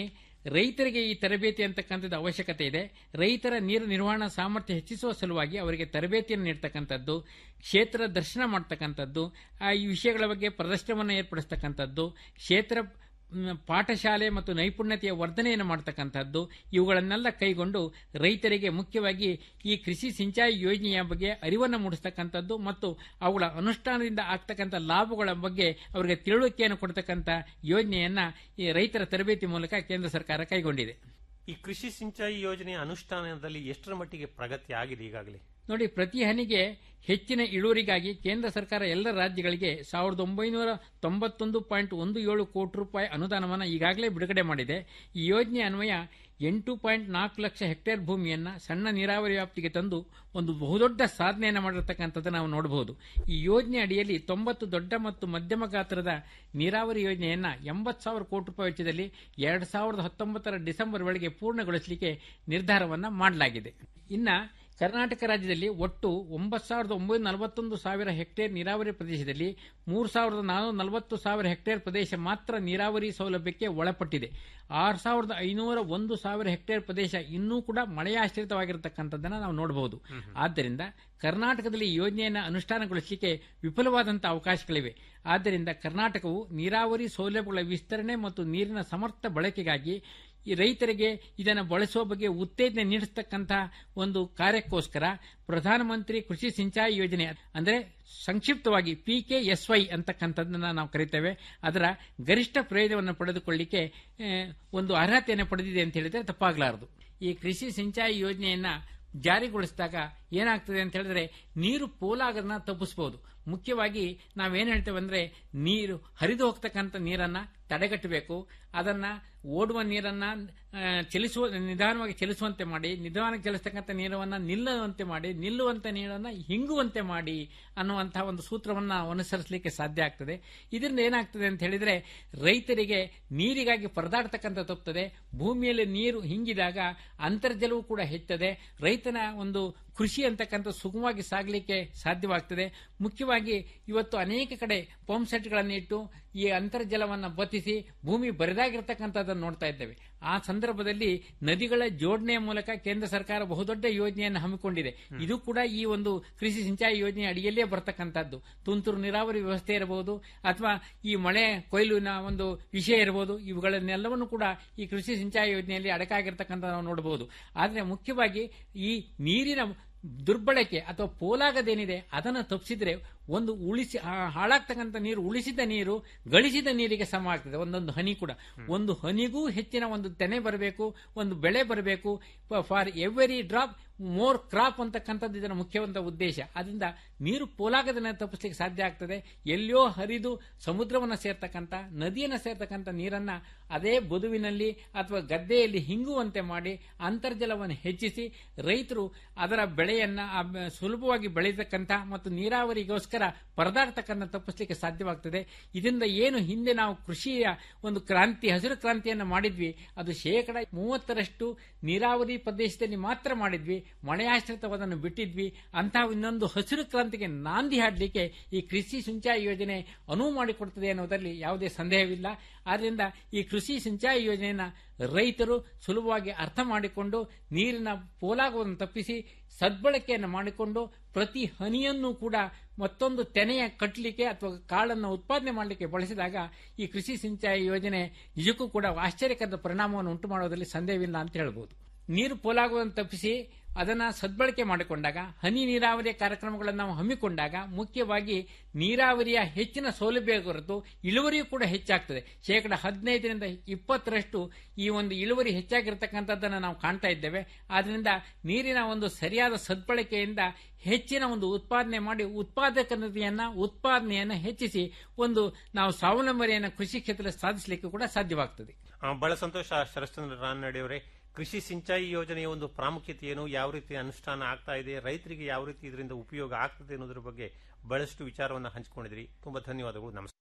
ರೈತರಿಗೆ ಈ ತರಬೇತಿ ಅಂತಕ್ಕಂಥದ್ದು ಅವಶ್ಯಕತೆ ಇದೆ ರೈತರ ನೀರು ನಿರ್ವಹಣಾ ಸಾಮರ್ಥ್ಯ ಹೆಚ್ಚಿಸುವ ಸಲುವಾಗಿ ಅವರಿಗೆ ತರಬೇತಿಯನ್ನು ನೀಡ್ತಕ್ಕಂಥದ್ದು ಕ್ಷೇತ್ರ ದರ್ಶನ ಮಾಡ್ತಕ್ಕಂಥದ್ದು ಆ ಈ ವಿಷಯಗಳ ಬಗ್ಗೆ ಪ್ರದರ್ಶನವನ್ನು ಏರ್ಪಡಿಸ್ತಕ್ಕಂಥದ್ದು ಕ್ಷೇತ್ರ ಮ್, ಪಾಠಶಾಲೆ ಮತ್ತು ನೈಪುಣ್ಯತೆಯ ವರ್ಧನೆಯನ್ನು ಮಾಡ್ತಕ್ಕಂಥದ್ದು ಇವುಗಳನ್ನೆಲ್ಲ ಕೈಗೊಂಡು ರೈತರಿಗೆ ಮುಖ್ಯವಾಗಿ ಈ ಕೃಷಿ ಸಿಂಚಾಯಿ ಯೋಜನೆಯ ಬಗ್ಗೆ ಅರಿವನ್ನು ಮೂಡಿಸ್ತಕ್ಕಂಥದ್ದು ಮತ್ತು ಅವುಗಳ ಅನುಷ್ಠಾನದಿಂದ ಆಗ್ತಕ್ಕಂಥ ಲಾಭಗಳ ಬಗ್ಗೆ ಅವರಿಗೆ ತಿಳುವಳಿಕೆಯನ್ನು ಕೊಡ್ತಕ್ಕಂಥ ಯೋಜನೆಯನ್ನ ಈ ರೈತರ ತರಬೇತಿ ಮೂಲಕ ಕೇಂದ್ರ ಸರ್ಕಾರ ಕೈಗೊಂಡಿದೆ
ಈ ಕೃಷಿ ಸಿಂಚಾಯಿ ಯೋಜನೆಯ ಅನುಷ್ಠಾನದಲ್ಲಿ ಎಷ್ಟರ ಮಟ್ಟಿಗೆ ಪ್ರಗತಿ ಆಗಿದೆ ಈಗಾಗಲೇ
ನೋಡಿ ಪ್ರತಿ ಹನಿಗೆ ಹೆಚ್ಚಿನ ಇಳುವರಿಗಾಗಿ ಕೇಂದ್ರ ಸರ್ಕಾರ ಎಲ್ಲ ರಾಜ್ಯಗಳಿಗೆ ಸಾವಿರದ ಒಂಬೈನೂರ ತೊಂಬತ್ತೊಂದು ಪಾಯಿಂಟ್ ಒಂದು ಏಳು ಕೋಟಿ ರೂಪಾಯಿ ಅನುದಾನವನ್ನು ಈಗಾಗಲೇ ಬಿಡುಗಡೆ ಮಾಡಿದೆ ಈ ಯೋಜನೆ ಅನ್ವಯ ಎಂಟು ಪಾಯಿಂಟ್ ನಾಲ್ಕು ಲಕ್ಷ ಹೆಕ್ಟೇರ್ ಭೂಮಿಯನ್ನ ಸಣ್ಣ ನೀರಾವರಿ ವ್ಯಾಪ್ತಿಗೆ ತಂದು ಒಂದು ಬಹುದೊಡ್ಡ ಸಾಧನೆಯನ್ನು ಮಾಡಿರ್ತಕ್ಕಂಥದ್ದು ನಾವು ನೋಡಬಹುದು ಈ ಯೋಜನೆ ಅಡಿಯಲ್ಲಿ ತೊಂಬತ್ತು ದೊಡ್ಡ ಮತ್ತು ಮಧ್ಯಮ ಗಾತ್ರದ ನೀರಾವರಿ ಯೋಜನೆಯನ್ನ ಎಂಬತ್ತು ಸಾವಿರ ಕೋಟಿ ರೂಪಾಯಿ ವೆಚ್ಚದಲ್ಲಿ ಎರಡು ಸಾವಿರದ ಹತ್ತೊಂಬತ್ತರ ಡಿಸೆಂಬರ್ ವೇಳೆಗೆ ಪೂರ್ಣಗೊಳಿಸಲಿಕ್ಕೆ ನಿರ್ಧಾರವನ್ನ ಮಾಡಲಾಗಿದೆ ಇನ್ನ ಕರ್ನಾಟಕ ರಾಜ್ಯದಲ್ಲಿ ಒಟ್ಟು ಒಂಬತ್ತು ಸಾವಿರದ ಒಂಬೈನೂರ ನಲವತ್ತೊಂದು ಸಾವಿರ ಹೆಕ್ಟೇರ್ ನೀರಾವರಿ ಪ್ರದೇಶದಲ್ಲಿ ಮೂರು ಸಾವಿರದ ನಾನ್ನೂರ ನಲವತ್ತು ಸಾವಿರ ಹೆಕ್ಟೇರ್ ಪ್ರದೇಶ ಮಾತ್ರ ನೀರಾವರಿ ಸೌಲಭ್ಯಕ್ಕೆ ಒಳಪಟ್ಟಿದೆ ಆರು ಸಾವಿರದ ಐನೂರ ಒಂದು ಸಾವಿರ ಹೆಕ್ಟೇರ್ ಪ್ರದೇಶ ಇನ್ನೂ ಕೂಡ ಮಳೆಯಾಶ್ರಿತವಾಗಿರತಕ್ಕಂಥದ್ದನ್ನು ನಾವು ನೋಡಬಹುದು ಆದ್ದರಿಂದ ಕರ್ನಾಟಕದಲ್ಲಿ ಈ ಯೋಜನೆಯನ್ನು ಅನುಷ್ಠಾನಗೊಳಿಸಲಿಕ್ಕೆ ವಿಫಲವಾದಂತಹ ಅವಕಾಶಗಳಿವೆ ಆದ್ದರಿಂದ ಕರ್ನಾಟಕವು ನೀರಾವರಿ ಸೌಲಭ್ಯಗಳ ವಿಸ್ತರಣೆ ಮತ್ತು ನೀರಿನ ಸಮರ್ಥ ಬಳಕೆಗಾಗಿ ಈ ರೈತರಿಗೆ ಇದನ್ನು ಬಳಸುವ ಬಗ್ಗೆ ಉತ್ತೇಜನ ನೀಡಿಸ್ತಕ್ಕಂಥ ಒಂದು ಕಾರ್ಯಕ್ಕೋಸ್ಕರ ಪ್ರಧಾನಮಂತ್ರಿ ಕೃಷಿ ಸಿಂಚಾಯಿ ಯೋಜನೆ ಅಂದ್ರೆ ಸಂಕ್ಷಿಪ್ತವಾಗಿ ಪಿ ಕೆ ಎಸ್ ವೈ ಅಂತಕ್ಕಂಥದ್ದನ್ನ ನಾವು ಕರಿತೇವೆ ಅದರ ಗರಿಷ್ಠ ಪ್ರಯೋಜನವನ್ನು ಪಡೆದುಕೊಳ್ಳಿಕ್ಕೆ ಆ, ಒಂದು ಅರ್ಹತೆಯನ್ನು ಪಡೆದಿದೆ ಅಂತ ಹೇಳಿದ್ರೆ ತಪ್ಪಾಗಲಾರದು ಈ ಕೃಷಿ ಸಿಂಚಾಯಿ ಯೋಜನೆಯನ್ನ ಜಾರಿಗೊಳಿಸಿದಾಗ ಏನಾಗ್ತದೆ ಅಂತ ಹೇಳಿದ್ರೆ ನೀರು ಪೋಲಾಗೋದನ್ನ ತಪ್ಪಿಸಬಹುದು ಮುಖ್ಯವಾಗಿ ನಾವೇನ್ ಹೇಳ್ತೇವೆ ಅಂದ್ರೆ ನೀರು ಹರಿದು ಹೋಗ್ತಕ್ಕಂಥ ನೀರನ್ನ ತಡೆಗಟ್ಟಬೇಕು ಅದನ್ನ ಓಡುವ ನೀರನ್ನ ಆ, ಚಲಿಸುವ ನಿಧಾನವಾಗಿ ಚಲಿಸುವಂತೆ ಮಾಡಿ ನಿಧಾನಕ್ಕೆ ಚಲಿಸ್ತಕ್ಕಂಥ ನೀರನ್ನ ನಿಲ್ಲುವಂತೆ ಮಾಡಿ ನಿಲ್ಲುವಂತ ನೀರನ್ನ ಹಿಂಗುವಂತೆ ಮಾಡಿ ಅನ್ನುವಂತಹ ಒಂದು ಸೂತ್ರವನ್ನ ಅನುಸರಿಸಲಿಕ್ಕೆ ಸಾಧ್ಯ ಆಗ್ತದೆ ಇದರಿಂದ ಏನಾಗ್ತದೆ ಅಂತ ಹೇಳಿದ್ರೆ ರೈತರಿಗೆ ನೀರಿಗಾಗಿ ಪರದಾಡ್ತಕ್ಕಂಥ ತಪ್ಪುತ್ತದೆ ಭೂಮಿಯಲ್ಲಿ ನೀರು ಹಿಂಗಿದಾಗ ಅಂತರ್ಜಲವೂ ಕೂಡ ಹೆಚ್ಚುತ್ತದೆ ರೈತನ ಒಂದು ಕೃಷಿ ಅಂತಕ್ಕಂಥ ಸುಗಮವಾಗಿ ಸಾಗಲಿಕ್ಕೆ ಸಾಧ್ಯವಾಗ್ತದೆ ಮುಖ್ಯವಾಗಿ ಇವತ್ತು ಅನೇಕ ಕಡೆ ಪಂಪ್ ಸೆಟ್ಗಳನ್ನು ಇಟ್ಟು ಈ ಅಂತರ್ಜಲವನ್ನು ಬತ್ತಿಸಿ ಭೂಮಿ ಬರಿದಾಗಿರ್ತಕ್ಕಂಥದ್ದನ್ನು ನೋಡ್ತಾ ಇದ್ದೇವೆ ಆ ಸಂದರ್ಭದಲ್ಲಿ ನದಿಗಳ ಜೋಡಣೆಯ ಮೂಲಕ ಕೇಂದ್ರ ಸರ್ಕಾರ ಬಹುದೊಡ್ಡ ಯೋಜನೆಯನ್ನು ಹಮ್ಮಿಕೊಂಡಿದೆ ಇದು ಕೂಡ ಈ ಒಂದು ಕೃಷಿ ಸಿಂಚಾಯಿ ಯೋಜನೆ ಅಡಿಯಲ್ಲೇ ಬರ್ತಕ್ಕಂಥದ್ದು ತುಂತುರು ನೀರಾವರಿ ವ್ಯವಸ್ಥೆ ಇರಬಹುದು ಅಥವಾ ಈ ಮಳೆ ಕೊಯ್ಲಿನ ಒಂದು ವಿಷಯ ಇರಬಹುದು ಇವುಗಳನ್ನೆಲ್ಲವನ್ನು ಕೂಡ ಈ ಕೃಷಿ ಸಿಂಚಾಯಿ ಯೋಜನೆಯಲ್ಲಿ ಅಡಕಾಗಿರ್ತಕ್ಕಂಥ ನಾವು ನೋಡಬಹುದು ಆದರೆ ಮುಖ್ಯವಾಗಿ ಈ ನೀರಿನ ದುರ್ಬಳಕೆ ಅಥವಾ ಪೋಲಾಗದೇನಿದೆ ಅದನ್ನು ತಪ್ಪಿಸಿದ್ರೆ ಒಂದು ಉಳಿಸಿ ಆ ಹಾಳಾಗ್ತಕ್ಕಂಥ ನೀರು ಉಳಿಸಿದ ನೀರು ಗಳಿಸಿದ ನೀರಿಗೆ ಸಮ ಆಗ್ತದೆ ಒಂದೊಂದು ಹನಿ ಕೂಡ ಒಂದು ಹನಿಗೂ ಹೆಚ್ಚಿನ ಒಂದು ತೆನೆ ಬರಬೇಕು ಒಂದು ಬೆಳೆ ಬರಬೇಕು for every drop more crop ಅಂತಕ್ಕಂಥದ್ದು ಇದರ ಮುಖ್ಯವಂತ ಉದ್ದೇಶ ಅದರಿಂದ ನೀರು ಪೋಲಾಗದನ್ನ ತಪ್ಪಿಸ್ಲಿಕ್ಕೆ ಸಾಧ್ಯ ಆಗ್ತದೆ ಎಲ್ಲೋ ಹರಿದು ಸಮುದ್ರವನ್ನು ಸೇರ್ತಕ್ಕಂಥ ನದಿಯನ್ನು ಸೇರ್ತಕ್ಕಂಥ ನೀರನ್ನ ಅದೇ ಬದುವಿನಲ್ಲಿ ಅಥವಾ ಗದ್ದೆಯಲ್ಲಿ ಹಿಂಗುವಂತೆ ಮಾಡಿ ಅಂತರ್ಜಲವನ್ನು ಹೆಚ್ಚಿಸಿ ರೈತರು ಅದರ ಬೆಳೆಯನ್ನ ಆ ಬ- ಸುಲಭವಾಗಿ ಬೆಳೆಯತಕ್ಕಂಥ ಮತ್ತು ನೀರಾವರಿಗೋಸ್ಕರ ಪರದಾಡ್ತಕ್ಕಂಥ ತಪ್ಪಿಸ್ಲಿಕ್ಕೆ ಸಾಧ್ಯವಾಗ್ತದೆ ಇದರಿಂದ ಏನು ಹಿಂದೆ ನಾವು ಕೃಷಿಯ ಒಂದು ಕ್ರಾಂತಿ ಹಸಿರು ಕ್ರಾಂತಿಯನ್ನು ಮಾಡಿದ್ವಿ ಅದು ಶೇಕಡ ಮೂವತ್ತರಷ್ಟು ನೀರಾವರಿ ಪ್ರದೇಶದಲ್ಲಿ ಮಾತ್ರ ಮಾಡಿದ್ವಿ ಮಳೆಯಾಶ್ರಿತವಾದನ್ನು ಬಿಟ್ಟಿದ್ವಿ ಅಂತಹ ಇನ್ನೊಂದು ಹಸಿರು ಕ್ರಾಂತಿಗೆ ನಾಂದಿ ಹಾಡಲಿಕ್ಕೆ ಈ ಕೃಷಿ ಸಿಂಚಾಯಿ ಯೋಜನೆ ಅನುವು ಮಾಡಿಕೊಡ್ತದೆ ಅನ್ನೋದರಲ್ಲಿ ಯಾವುದೇ ಸಂದೇಹವಿಲ್ಲ ಆದ್ದರಿಂದ ಈ ಕೃಷಿ ಸಿಂಚಾಯಿ ಯೋಜನೆಯನ್ನ ರೈತರು ಸುಲಭವಾಗಿ ಅರ್ಥ ಮಾಡಿಕೊಂಡು ನೀರಿನ ಪೋಲಾಗುವುದನ್ನು ತಪ್ಪಿಸಿ ಸದ್ಬಳಕೆಯನ್ನು ಮಾಡಿಕೊಂಡು ಪ್ರತಿ ಹನಿಯನ್ನು ಕೂಡ ಮತ್ತೊಂದು ತೆನೆಯ ಕಟ್ಟಲಿಕ್ಕೆ ಅಥವಾ ಕಾಳನ್ನು ಉತ್ಪಾದನೆ ಮಾಡಲಿಕ್ಕೆ ಬಳಸಿದಾಗ ಈ ಕೃಷಿ ಸಿಂಚಾಯಿ ಯೋಜನೆ ನಿಜಕ್ಕೂ ಕೂಡ ಆಶ್ಚರ್ಯಕರದ ಪರಿಣಾಮವನ್ನು ಉಂಟು ಮಾಡೋದ್ರಲ್ಲಿ ಸಂದೇಹವಿಲ್ಲ ಅಂತ ಹೇಳ್ಬೋದು ನೀರು ಪೋಲಾಗುವುದನ್ನು ತಪ್ಪಿಸಿ ಅದನ್ನ ಸದ್ಬಳಕೆ ಮಾಡಿಕೊಂಡಾಗ ಹನಿ ನೀರಾವರಿಯ ಕಾರ್ಯಕ್ರಮಗಳನ್ನು ನಾವು ಹಮ್ಮಿಕೊಂಡಾಗ ಮುಖ್ಯವಾಗಿ ನೀರಾವರಿಯ ಹೆಚ್ಚಿನ ಸೌಲಭ್ಯ ಹೊರತು ಇಳುವರಿಯೂ ಕೂಡ ಹೆಚ್ಚಾಗ್ತದೆ ಶೇಕಡ ಹದಿನೈದರಿಂದ ಇಪ್ಪತ್ತರಷ್ಟು ಈ ಒಂದು ಇಳುವರಿ ಹೆಚ್ಚಾಗಿರ್ತಕ್ಕಂಥದ್ದನ್ನು ನಾವು ಕಾಣ್ತಾ ಇದ್ದೇವೆ ಆದ್ರಿಂದ ನೀರಿನ ಒಂದು ಸರಿಯಾದ ಸದ್ಬಳಕೆಯಿಂದ ಹೆಚ್ಚಿನ ಒಂದು ಉತ್ಪಾದನೆ ಮಾಡಿ ಉತ್ಪಾದಕತೆಯನ್ನ ಉತ್ಪಾದನೆಯನ್ನು ಹೆಚ್ಚಿಸಿ ಒಂದು ನಾವು ಸ್ವಾವಲಂಬನೆಯನ್ನು ಕೃಷಿ ಕ್ಷೇತ್ರದಲ್ಲಿ ಸಾಧಿಸಲಿಕ್ಕೆ ಕೂಡ ಸಾಧ್ಯವಾಗ್ತದೆ
ಆ, ಬಹಳ ಸಂತೋಷ ಶರಶ್ಚಂದ್ರ ರಾನಡೆ ಅವರೇ ಕೃಷಿ ಸಿಂಚಾಯಿ ಯೋಜನೆಯ ಒಂದು ಪ್ರಾಮುಖ್ಯತೆ ಏನು ಯಾವ ರೀತಿ ಅನುಷ್ಠಾನ ಆಗ್ತಾ ಇದೆ ರೈತರಿಗೆ ಯಾವ ರೀತಿ ಇದರಿಂದ ಉಪಯೋಗ ಆಗ್ತದೆ ಅನ್ನೋದ್ರ ಬಗ್ಗೆ ಬಹಳಷ್ಟು ವಿಚಾರವನ್ನು ಹಂಚಿಕೊಂಡಿದ್ರಿ ತುಂಬಾ ಧನ್ಯವಾದಗಳು ನಮಸ್ಕಾರ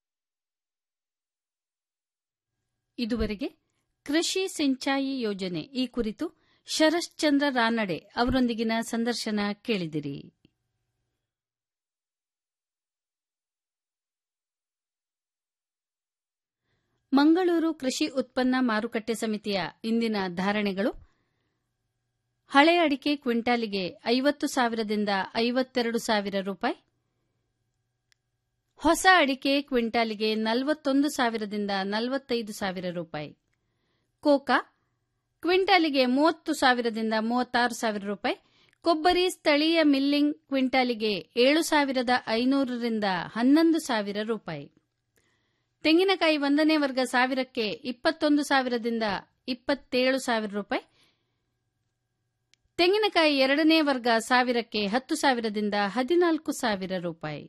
ಇದುವರೆಗೆ ಕೃಷಿ ಸಿಂಚಾಯಿ ಯೋಜನೆ ಈ ಕುರಿತು ಶರಶ್ಚಂದ್ರ ರಾನಡೆ ಅವರೊಂದಿಗಿನ ಸಂದರ್ಶನ ಕೇಳಿದಿರಿ ಮಂಗಳೂರು ಕೃಷಿ ಉತ್ಪನ್ನ ಮಾರುಕಟ್ಟೆ ಸಮಿತಿಯ ಇಂದಿನ ಧಾರಣೆಗಳು ಹಳೆ ಅಡಿಕೆ ಕ್ವಿಂಟಾಲಿಗೆ ಐವತ್ತು ಸಾವಿರದಿಂದ ಐವತ್ತೆರಡು ಸಾವಿರ ರೂಪಾಯಿ ಹೊಸ ಅಡಿಕೆ ಕ್ವಿಂಟಾಲಿಗೆ ನಲವತ್ತೊಂದು ಸಾವಿರದಿಂದ ನಲವತ್ತೈದು ಸಾವಿರ ರೂಪಾಯಿ ಕೋಕಾ ಕ್ವಿಂಟಾಲಿಗೆ ಮೂವತ್ತು ಸಾವಿರದಿಂದ ಮೂವತ್ತಾರು ಸಾವಿರ ರೂಪಾಯಿ ಕೊಬ್ಬರಿ ಸ್ಥಳೀಯ ಮಿಲ್ಲಿಂಗ್ ಕ್ವಿಂಟಾಲಿಗೆ ಏಳು ಸಾವಿರದ ಐನೂರರಿಂದ ಹನ್ನೊಂದು ಸಾವಿರ ರೂಪಾಯಿ ತೆಂಗಿನಕಾಯಿ ಒಂದನೇ ವರ್ಗ ಸಾವಿರಕ್ಕೆ ಇಪ್ಪತ್ತೊಂದು ಸಾವಿರದಿಂದ ಇಪ್ಪತ್ತೇಳು ಸಾವಿರ ರೂಪಾಯಿ ತೆಂಗಿನಕಾಯಿ ಎರಡನೇ ವರ್ಗ ಸಾವಿರಕ್ಕೆ ಹತ್ತು ಸಾವಿರದಿಂದ ಹದಿನಾಲ್ಕು ಸಾವಿರ ರೂಪಾಯಿ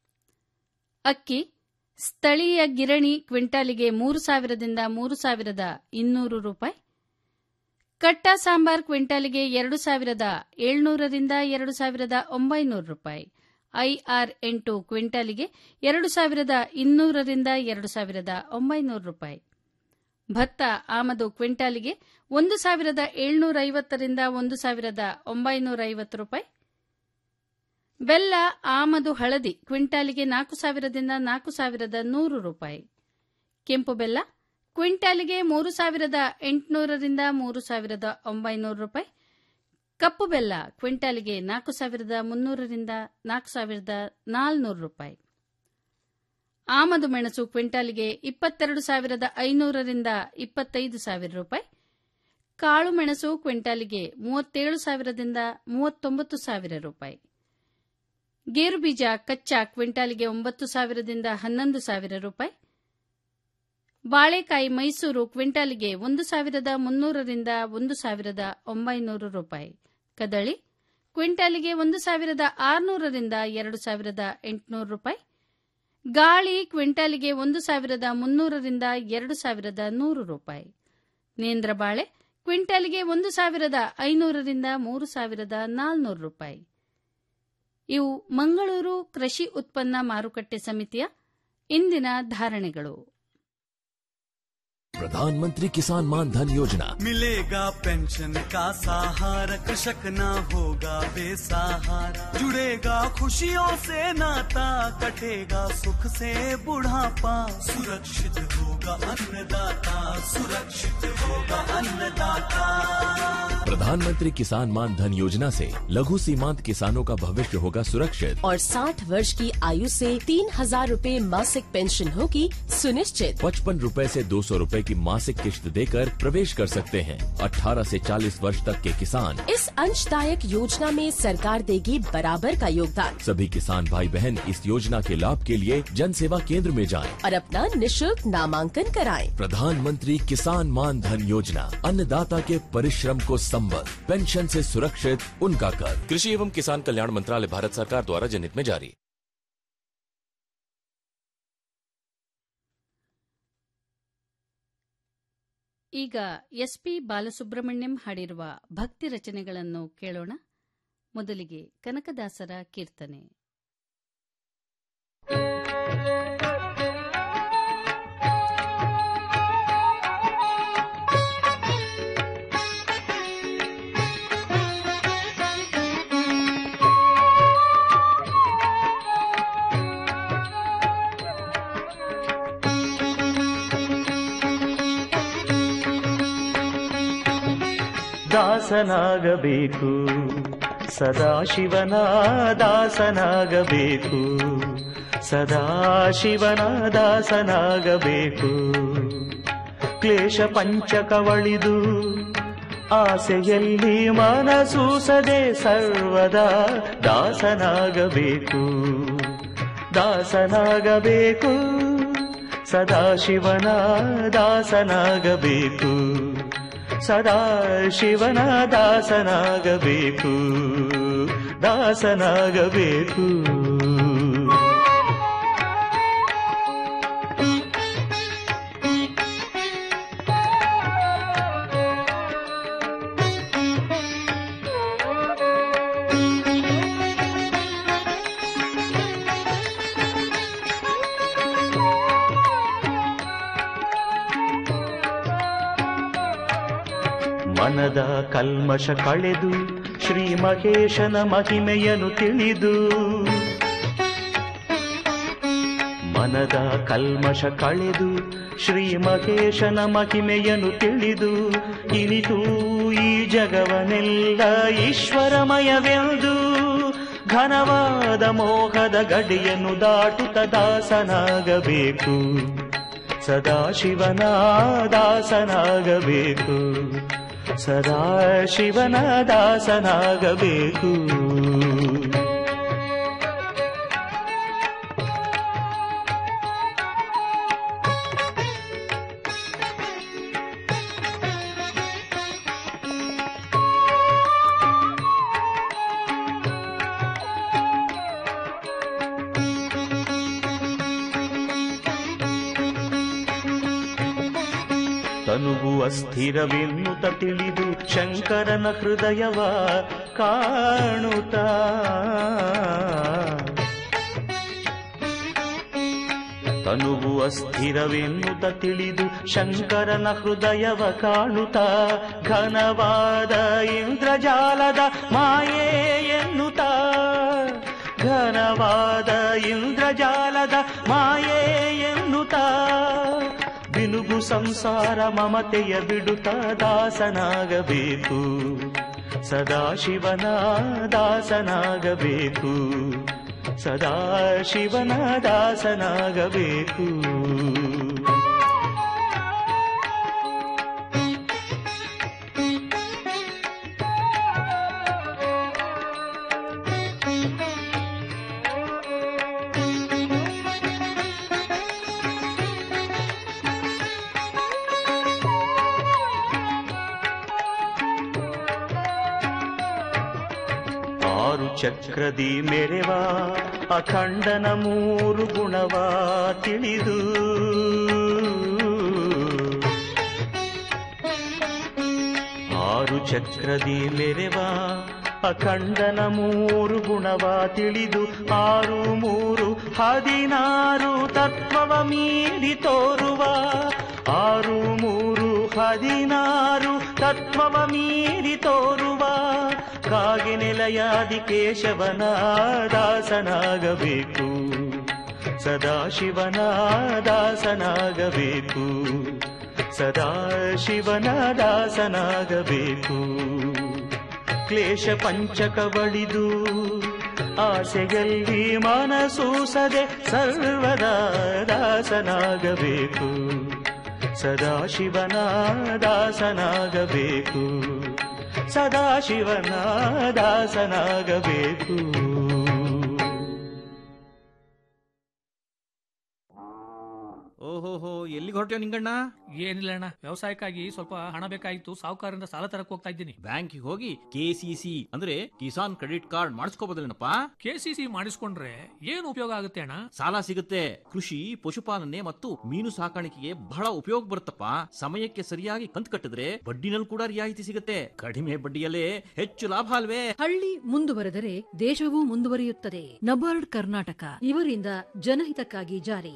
ಅಕ್ಕಿ ಸ್ಥಳೀಯ ಗಿರಣಿ ಕ್ವಿಂಟಾಲಿಗೆ ಮೂರು ಸಾವಿರದಿಂದ ಮೂರು ಸಾವಿರದ ಇನ್ನೂರು ರೂಪಾಯಿ ಕಟ್ಟ ಸಾಂಬಾರ್ ಕ್ವಿಂಟಾಲಿಗೆ ಎರಡು ಸಾವಿರದ ಏಳ್ನೂರರಿಂದ ಎರಡು ಸಾವಿರದ ಒಂಬೈನೂರು ರೂಪಾಯಿ ಐಆರ್ ಎಂಟು ಕ್ವಿಂಟಾಲಿಗೆ ಎರಡು ಸಾವಿರದ ಇನ್ನೂರರಿಂದ ಎರಡು ಸಾವಿರದ ಒಂಬೈನೂರು ರೂಪಾಯಿ ಭತ್ತ ಆಮದು ಕ್ವಿಂಟಾಲಿಗೆ ಒಂದು ಸಾವಿರದ ಏಳ್ನೂರ ಐವತ್ತರಿಂದ ಒಂದು ಸಾವಿರದ ಒಂಬೈನೂರ ಐವತ್ತು ರೂಪಾಯಿ ಬೆಲ್ಲ ಆಮದು ಹಳದಿ ಕ್ವಿಂಟಾಲಿಗೆ ನಾಲ್ಕು ಸಾವಿರದಿಂದ ನಾಲ್ಕು ಸಾವಿರದ ನೂರು ರೂಪಾಯಿ ಕೆಂಪು ಬೆಲ್ಲ ಕ್ವಿಂಟಾಲಿಗೆ ಮೂರು ಸಾವಿರದ ಎಂಟುನೂರರಿಂದ ಮೂರು ಸಾವಿರದ ಒಂಬೈನೂರು ರೂಪಾಯಿ ಕಪ್ಪು ಬೆಲ್ಲ ಕ್ವಿಂಟಾಲಿಗೆ ನಾಲ್ಕು ಸಾವಿರದ ಮುನ್ನೂರರಿಂದ ನಾಲ್ಕು ಸಾವಿರದ ನಾಲ್ನೂರು ರೂಪಾಯಿ ಆಮದು ಮೆಣಸು ಕ್ವಿಂಟಾಲಿಗೆ ಇಪ್ಪತ್ತೆರಡು ಸಾವಿರದ ಐನೂರರಿಂದ ಇಪ್ಪತ್ತೈದು ಸಾವಿರ ರೂಪಾಯಿ ಕಾಳು ಮೆಣಸು ಕ್ವಿಂಟಾಲಿಗೆ ಮೂವತ್ತೇಳು ಸಾವಿರದಿಂದ ಮೂವತ್ತೊಂಬತ್ತು ಸಾವಿರ ರೂಪಾಯಿ ಗೇರು ಬೀಜ ಕಚ್ಚಾ ಕ್ವಿಂಟಾಲಿಗೆ ಒಂಬತ್ತು ಸಾವಿರದಿಂದ ಹನ್ನೊಂದು ಸಾವಿರ ರೂಪಾಯಿ ಬಾಳೆಕಾಯಿ ಮೈಸೂರು ಕ್ವಿಂಟಾಲಿಗೆ ಒಂದು ಸಾವಿರದ ಮುನ್ನೂರರಿಂದ ಒಂದು ಸಾವಿರದ ಒಂಬೈನೂರು ರೂಪಾಯಿ ಕದಳಿ ಕ್ವಿಂಟಾಲಿಗೆ ಒಂದು ಸಾವಿರದ ಆರುನೂರರಿಂದ ಎರಡು ಸಾವಿರದ ಎಂಟುನೂರು ರೂಪಾಯಿ ಗಾಳಿ ಕ್ವಿಂಟಾಲಿಗೆ ಒಂದು ಸಾವಿರದ ಮುನ್ನೂರರಿಂದ ಎರಡು ಸಾವಿರದ ನೂರು ರೂಪಾಯಿ ನೇಂದ್ರ ಬಾಳೆ ಕ್ವಿಂಟಾಲಿಗೆ ಒಂದು ಸಾವಿರದ ಐನೂರರಿಂದ ಮೂರು ಸಾವಿರದ ನಾಲ್ನೂರು ರೂಪಾಯಿ ಇವು ಮಂಗಳೂರು ಕೃಷಿ ಉತ್ಪನ್ನ ಮಾರುಕಟ್ಟೆ ಸಮಿತಿಯ ಇಂದಿನ ಧಾರಣೆಗಳು
प्रधानमंत्री किसान मान धन योजना
मिलेगा पेंशन का सहारा कृषक ना होगा बेसहारा जुड़ेगा खुशियों से नाता कटेगा सुख से बुढ़ापा सुरक्षित होगा अन्नदाता सुरक्षित होगा अन्नदाता
प्रधानमंत्री किसान मान धन योजना से लघु सीमांत किसानों का भविष्य होगा सुरक्षित
और 60 वर्ष की आयु से तीन हजार रूपए मासिक पेंशन होगी सुनिश्चित
पचपन रूपए ऐसी दो सौ रूपए की मासिक किश्त देकर प्रवेश कर सकते हैं 18 से 40 वर्ष तक के किसान
इस अंशदायक योजना में सरकार देगी बराबर का योगदान
सभी किसान भाई बहन इस योजना के लाभ के लिए जन सेवा केंद्र में जाएं।
और अपना निशुल्क नामांकन कराएं।
प्रधानमंत्री किसान मान धन योजना अन्नदाता के परिश्रम को संबल पेंशन से सुरक्षित उनका कर कृषि एवं किसान कल्याण मंत्रालय भारत सरकार द्वारा जनहित में जारी
ಈಗ ಎಸ್ಪಿ ಬಾಲಸುಬ್ರಹ್ಮಣ್ಯಂ ಹಾಡಿರುವ ಭಕ್ತಿ ರಚನೆಗಳನ್ನು ಕೇಳೋಣ ಮೊದಲಿಗೆ ಕನಕದಾಸರ ಕೀರ್ತನೆ
ದಾಸನಾಗಬೇಕು ಸದಾಶಿವನ ದಾಸನಾಗಬೇಕು ಸದಾಶಿವನ ದಾಸನಾಗಬೇಕು ಕ್ಲೇಶ ಪಂಚಕವಳಿದು ಆಸೆಯಲ್ಲಿ ಮನಸೂಸದೆ ಸರ್ವದಾ ದಾಸನಾಗಬೇಕು ದಾಸನಾಗಬೇಕು ಸದಾಶಿವನ ದಾಸನಾಗಬೇಕು ಸದಾ ಶಿವನ ದಾಸನಾಗಬೇಕು ದಾಸನಾಗಬೇಕು ಮನದ ಕಲ್ಮಶ ಕಳೆದು ಶ್ರೀ ಮಹೇಶನ ಮಹಿಮೆಯನ್ನು ತಿಳಿದು ಮನದ ಕಲ್ಮಶ ಕಳೆದು ಶ್ರೀ ಮಹೇಶನ ಮಹಿಮೆಯನ್ನು ತಿಳಿದು ಇನಿತು ಈ ಜಗವನೆಲ್ಲ ಈಶ್ವರಮಯವೆಂದು ಘನವಾದ ಮೋಹದ ಗಡಿಯನ್ನು ದಾಟುತ್ತ ದಾಸನಾಗಬೇಕು ಸದಾಶಿವನ ದಾಸನಾಗಬೇಕು ಸದಾಶಿವನ ದಾಸನಾಗಬೇಕು ತನುವು ಅಸ್ಥಿರವೆನ್ನುತ್ತ ತಿಳಿದು ಶಂಕರನ ಹೃದಯವ ಕಾಣುತ್ತ ತನುವು ಅಸ್ಥಿರವೆನ್ನುತ್ತ ತಿಳಿದು ಶಂಕರನ ಹೃದಯವ ಕಾಣುತ್ತ ಘನವಾದ ಇಂದ್ರಜಾಲದ ಮಾಯೆ ಎನ್ನುತ್ತ ಘನವಾದ ಇಂದ್ರಜಾಲದ ಮಾಯೆ ಎನ್ನುತ್ತ ಬಿನುಗು ಸಂಸಾರ ಮಮತೆಯ ಬಿಡುತ್ತ ದಾಸನಾಗಬೇಕು ಸದಾಶಿವನ ದಾಸನಾಗಬೇಕು ಸದಾಶಿವನ ದಾಸನಾಗಬೇಕು ಆರು ಚಕ್ರದಿ ಮೆರೆವ ಅಖಂಡನ ಮೂರು ಗುಣವ ತಿಳಿದು ಆರು ಚಕ್ರದಿ ಮೆರೆವ ಅಖಂಡನ ಮೂರು ಗುಣವ ತಿಳಿದು ಆರು ಮೂರು ಹದಿನಾರು ತತ್ವವ ಮೀರಿ ತೋರುವ ಆರು ಮೂರು ಹದಿನಾರು ತತ್ವವ ಮೀರಿ ತೋರುವ ಕಾಗೆ ನೆಲೆಯಾದಿ ಕೇಶವನ ದಾಸನಾಗಬೇಕು ಸದಾಶಿವನ ದಾಸನಾಗಬೇಕು ಸದಾಶಿವನ ದಾಸನಾಗಬೇಕು ಕ್ಲೇಶ ಪಂಚಕವಳಿದು ಆಸೆಯಲ್ಲಿ ಮನಸೂಸದೆ ಸರ್ವದಾ ದಾಸನಾಗಬೇಕು ಸದಾಶಿವನ ದಾಸನಾಗಬೇಕು ಸದಾಶಿವನ ದಾಸನಾಗಬೇಕು
ಓಹೋಹೋ ಎಲ್ಲಿಗೆ ಹೊರಟ್ಯೋ ನಿಂಗಣ್ಣ
ಏನಿಲ್ಲ ಅಣ್ಣ ವ್ಯವಸಾಯಕ್ಕಾಗಿ ಸ್ವಲ್ಪ ಹಣ ಬೇಕಾಗಿತ್ತು ಸಾಹುಕಾರರಿಂದ ಸಾಲ ತರಕ್ ಹೋಗ್ತಾ ಇದ್ದೀನಿ
ಬ್ಯಾಂಕಿಗೆ ಹೋಗಿ ಕೆಸಿಸಿ ಅಂದ್ರೆ ಕಿಸಾನ್ ಕ್ರೆಡಿಟ್ ಕಾರ್ಡ್ ಮಾಡಿಸ್ಕೋಬೋದಲ್ಲೇನಪ್ಪ
ಕೆಸಿಸಿ ಮಾಡಿಸ್ಕೊಂಡ್ರೆ ಏನು ಉಪಯೋಗ ಆಗುತ್ತೆ ಅಣ್ಣ
ಸಾಲ ಸಿಗುತ್ತೆ ಕೃಷಿ ಪಶುಪಾಲನೆ ಮತ್ತು ಮೀನು ಸಾಕಾಣಿಕೆಗೆ ಬಹಳ ಉಪಯೋಗ ಬರುತ್ತಪ್ಪ ಸಮಯಕ್ಕೆ ಸರಿಯಾಗಿ ಕಂತು ಕಟ್ಟಿದ್ರೆ ಬಡ್ಡಿನಲ್ಲಿ ಕೂಡ ರಿಯಾಯಿತಿ ಸಿಗುತ್ತೆ ಕಡಿಮೆ ಬಡ್ಡಿಯಲ್ಲೇ ಹೆಚ್ಚು ಲಾಭ ಅಲ್ವೇ
ಹಳ್ಳಿ ಮುಂದುವರೆದರೆ ದೇಶವೂ ಮುಂದುವರಿಯುತ್ತದೆ ನಬಾರ್ಡ್ ಕರ್ನಾಟಕ ಇವರಿಂದ ಜನಹಿತಕ್ಕಾಗಿ ಜಾರಿ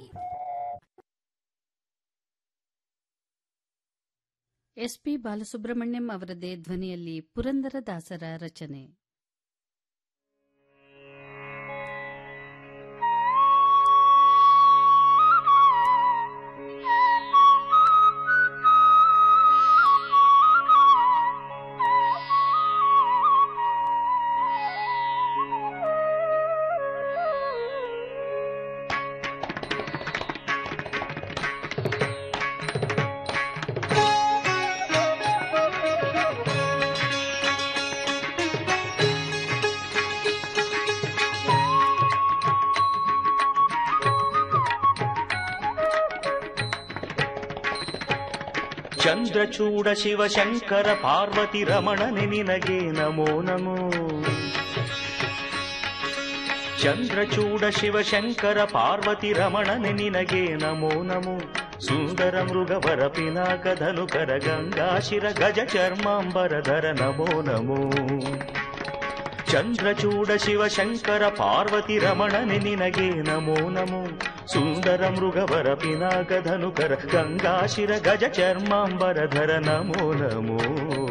ಎಸ್ಪಿ ಬಾಲಸುಬ್ರಹ್ಮಣ್ಯಂ ಅವರದೇ ಧ್ವನಿಯಲ್ಲಿ ಪುರಂದರದಾಸರ ರಚನೆ
ಚಂದ್ರಚೂಡ ಶಿವಶಂಕರ ಪಾರ್ವತಿ ರಮಣನೆ ನಿನಗೆ ನಮೋ ನಮೋ ಚಂದ್ರಚೂಡ ಶಿವಶಂಕರ ಪಾರ್ವತಿ ರಮಣನೆ ನಿನಗೆ ನಮೋ ನಮೋ ಸುಂದರ ಮೃಗವರ ಪಿನಾಕ ಧನುಕರ ಗಂಗಾಶಿರ ಗಜ ಚರ್ಮಾಂಬರಧರ ನಮೋ ನಮೋ ಚಂದ್ರಚೂಡ ಶಿವಶಂಕರ ಪಾರ್ವತಿ ರಮಣನೆ ನಿನಗೆ ನಮೋ ನಮೋ ಸುಂದರ ಮೃಗವರ ಪಿನಾಕ ಧನುಕರ ಗಂಗಾಶಿರ ಗಜ ಚರ್ಮಾಂಬರಧರ ನಮೋ ನಮೋ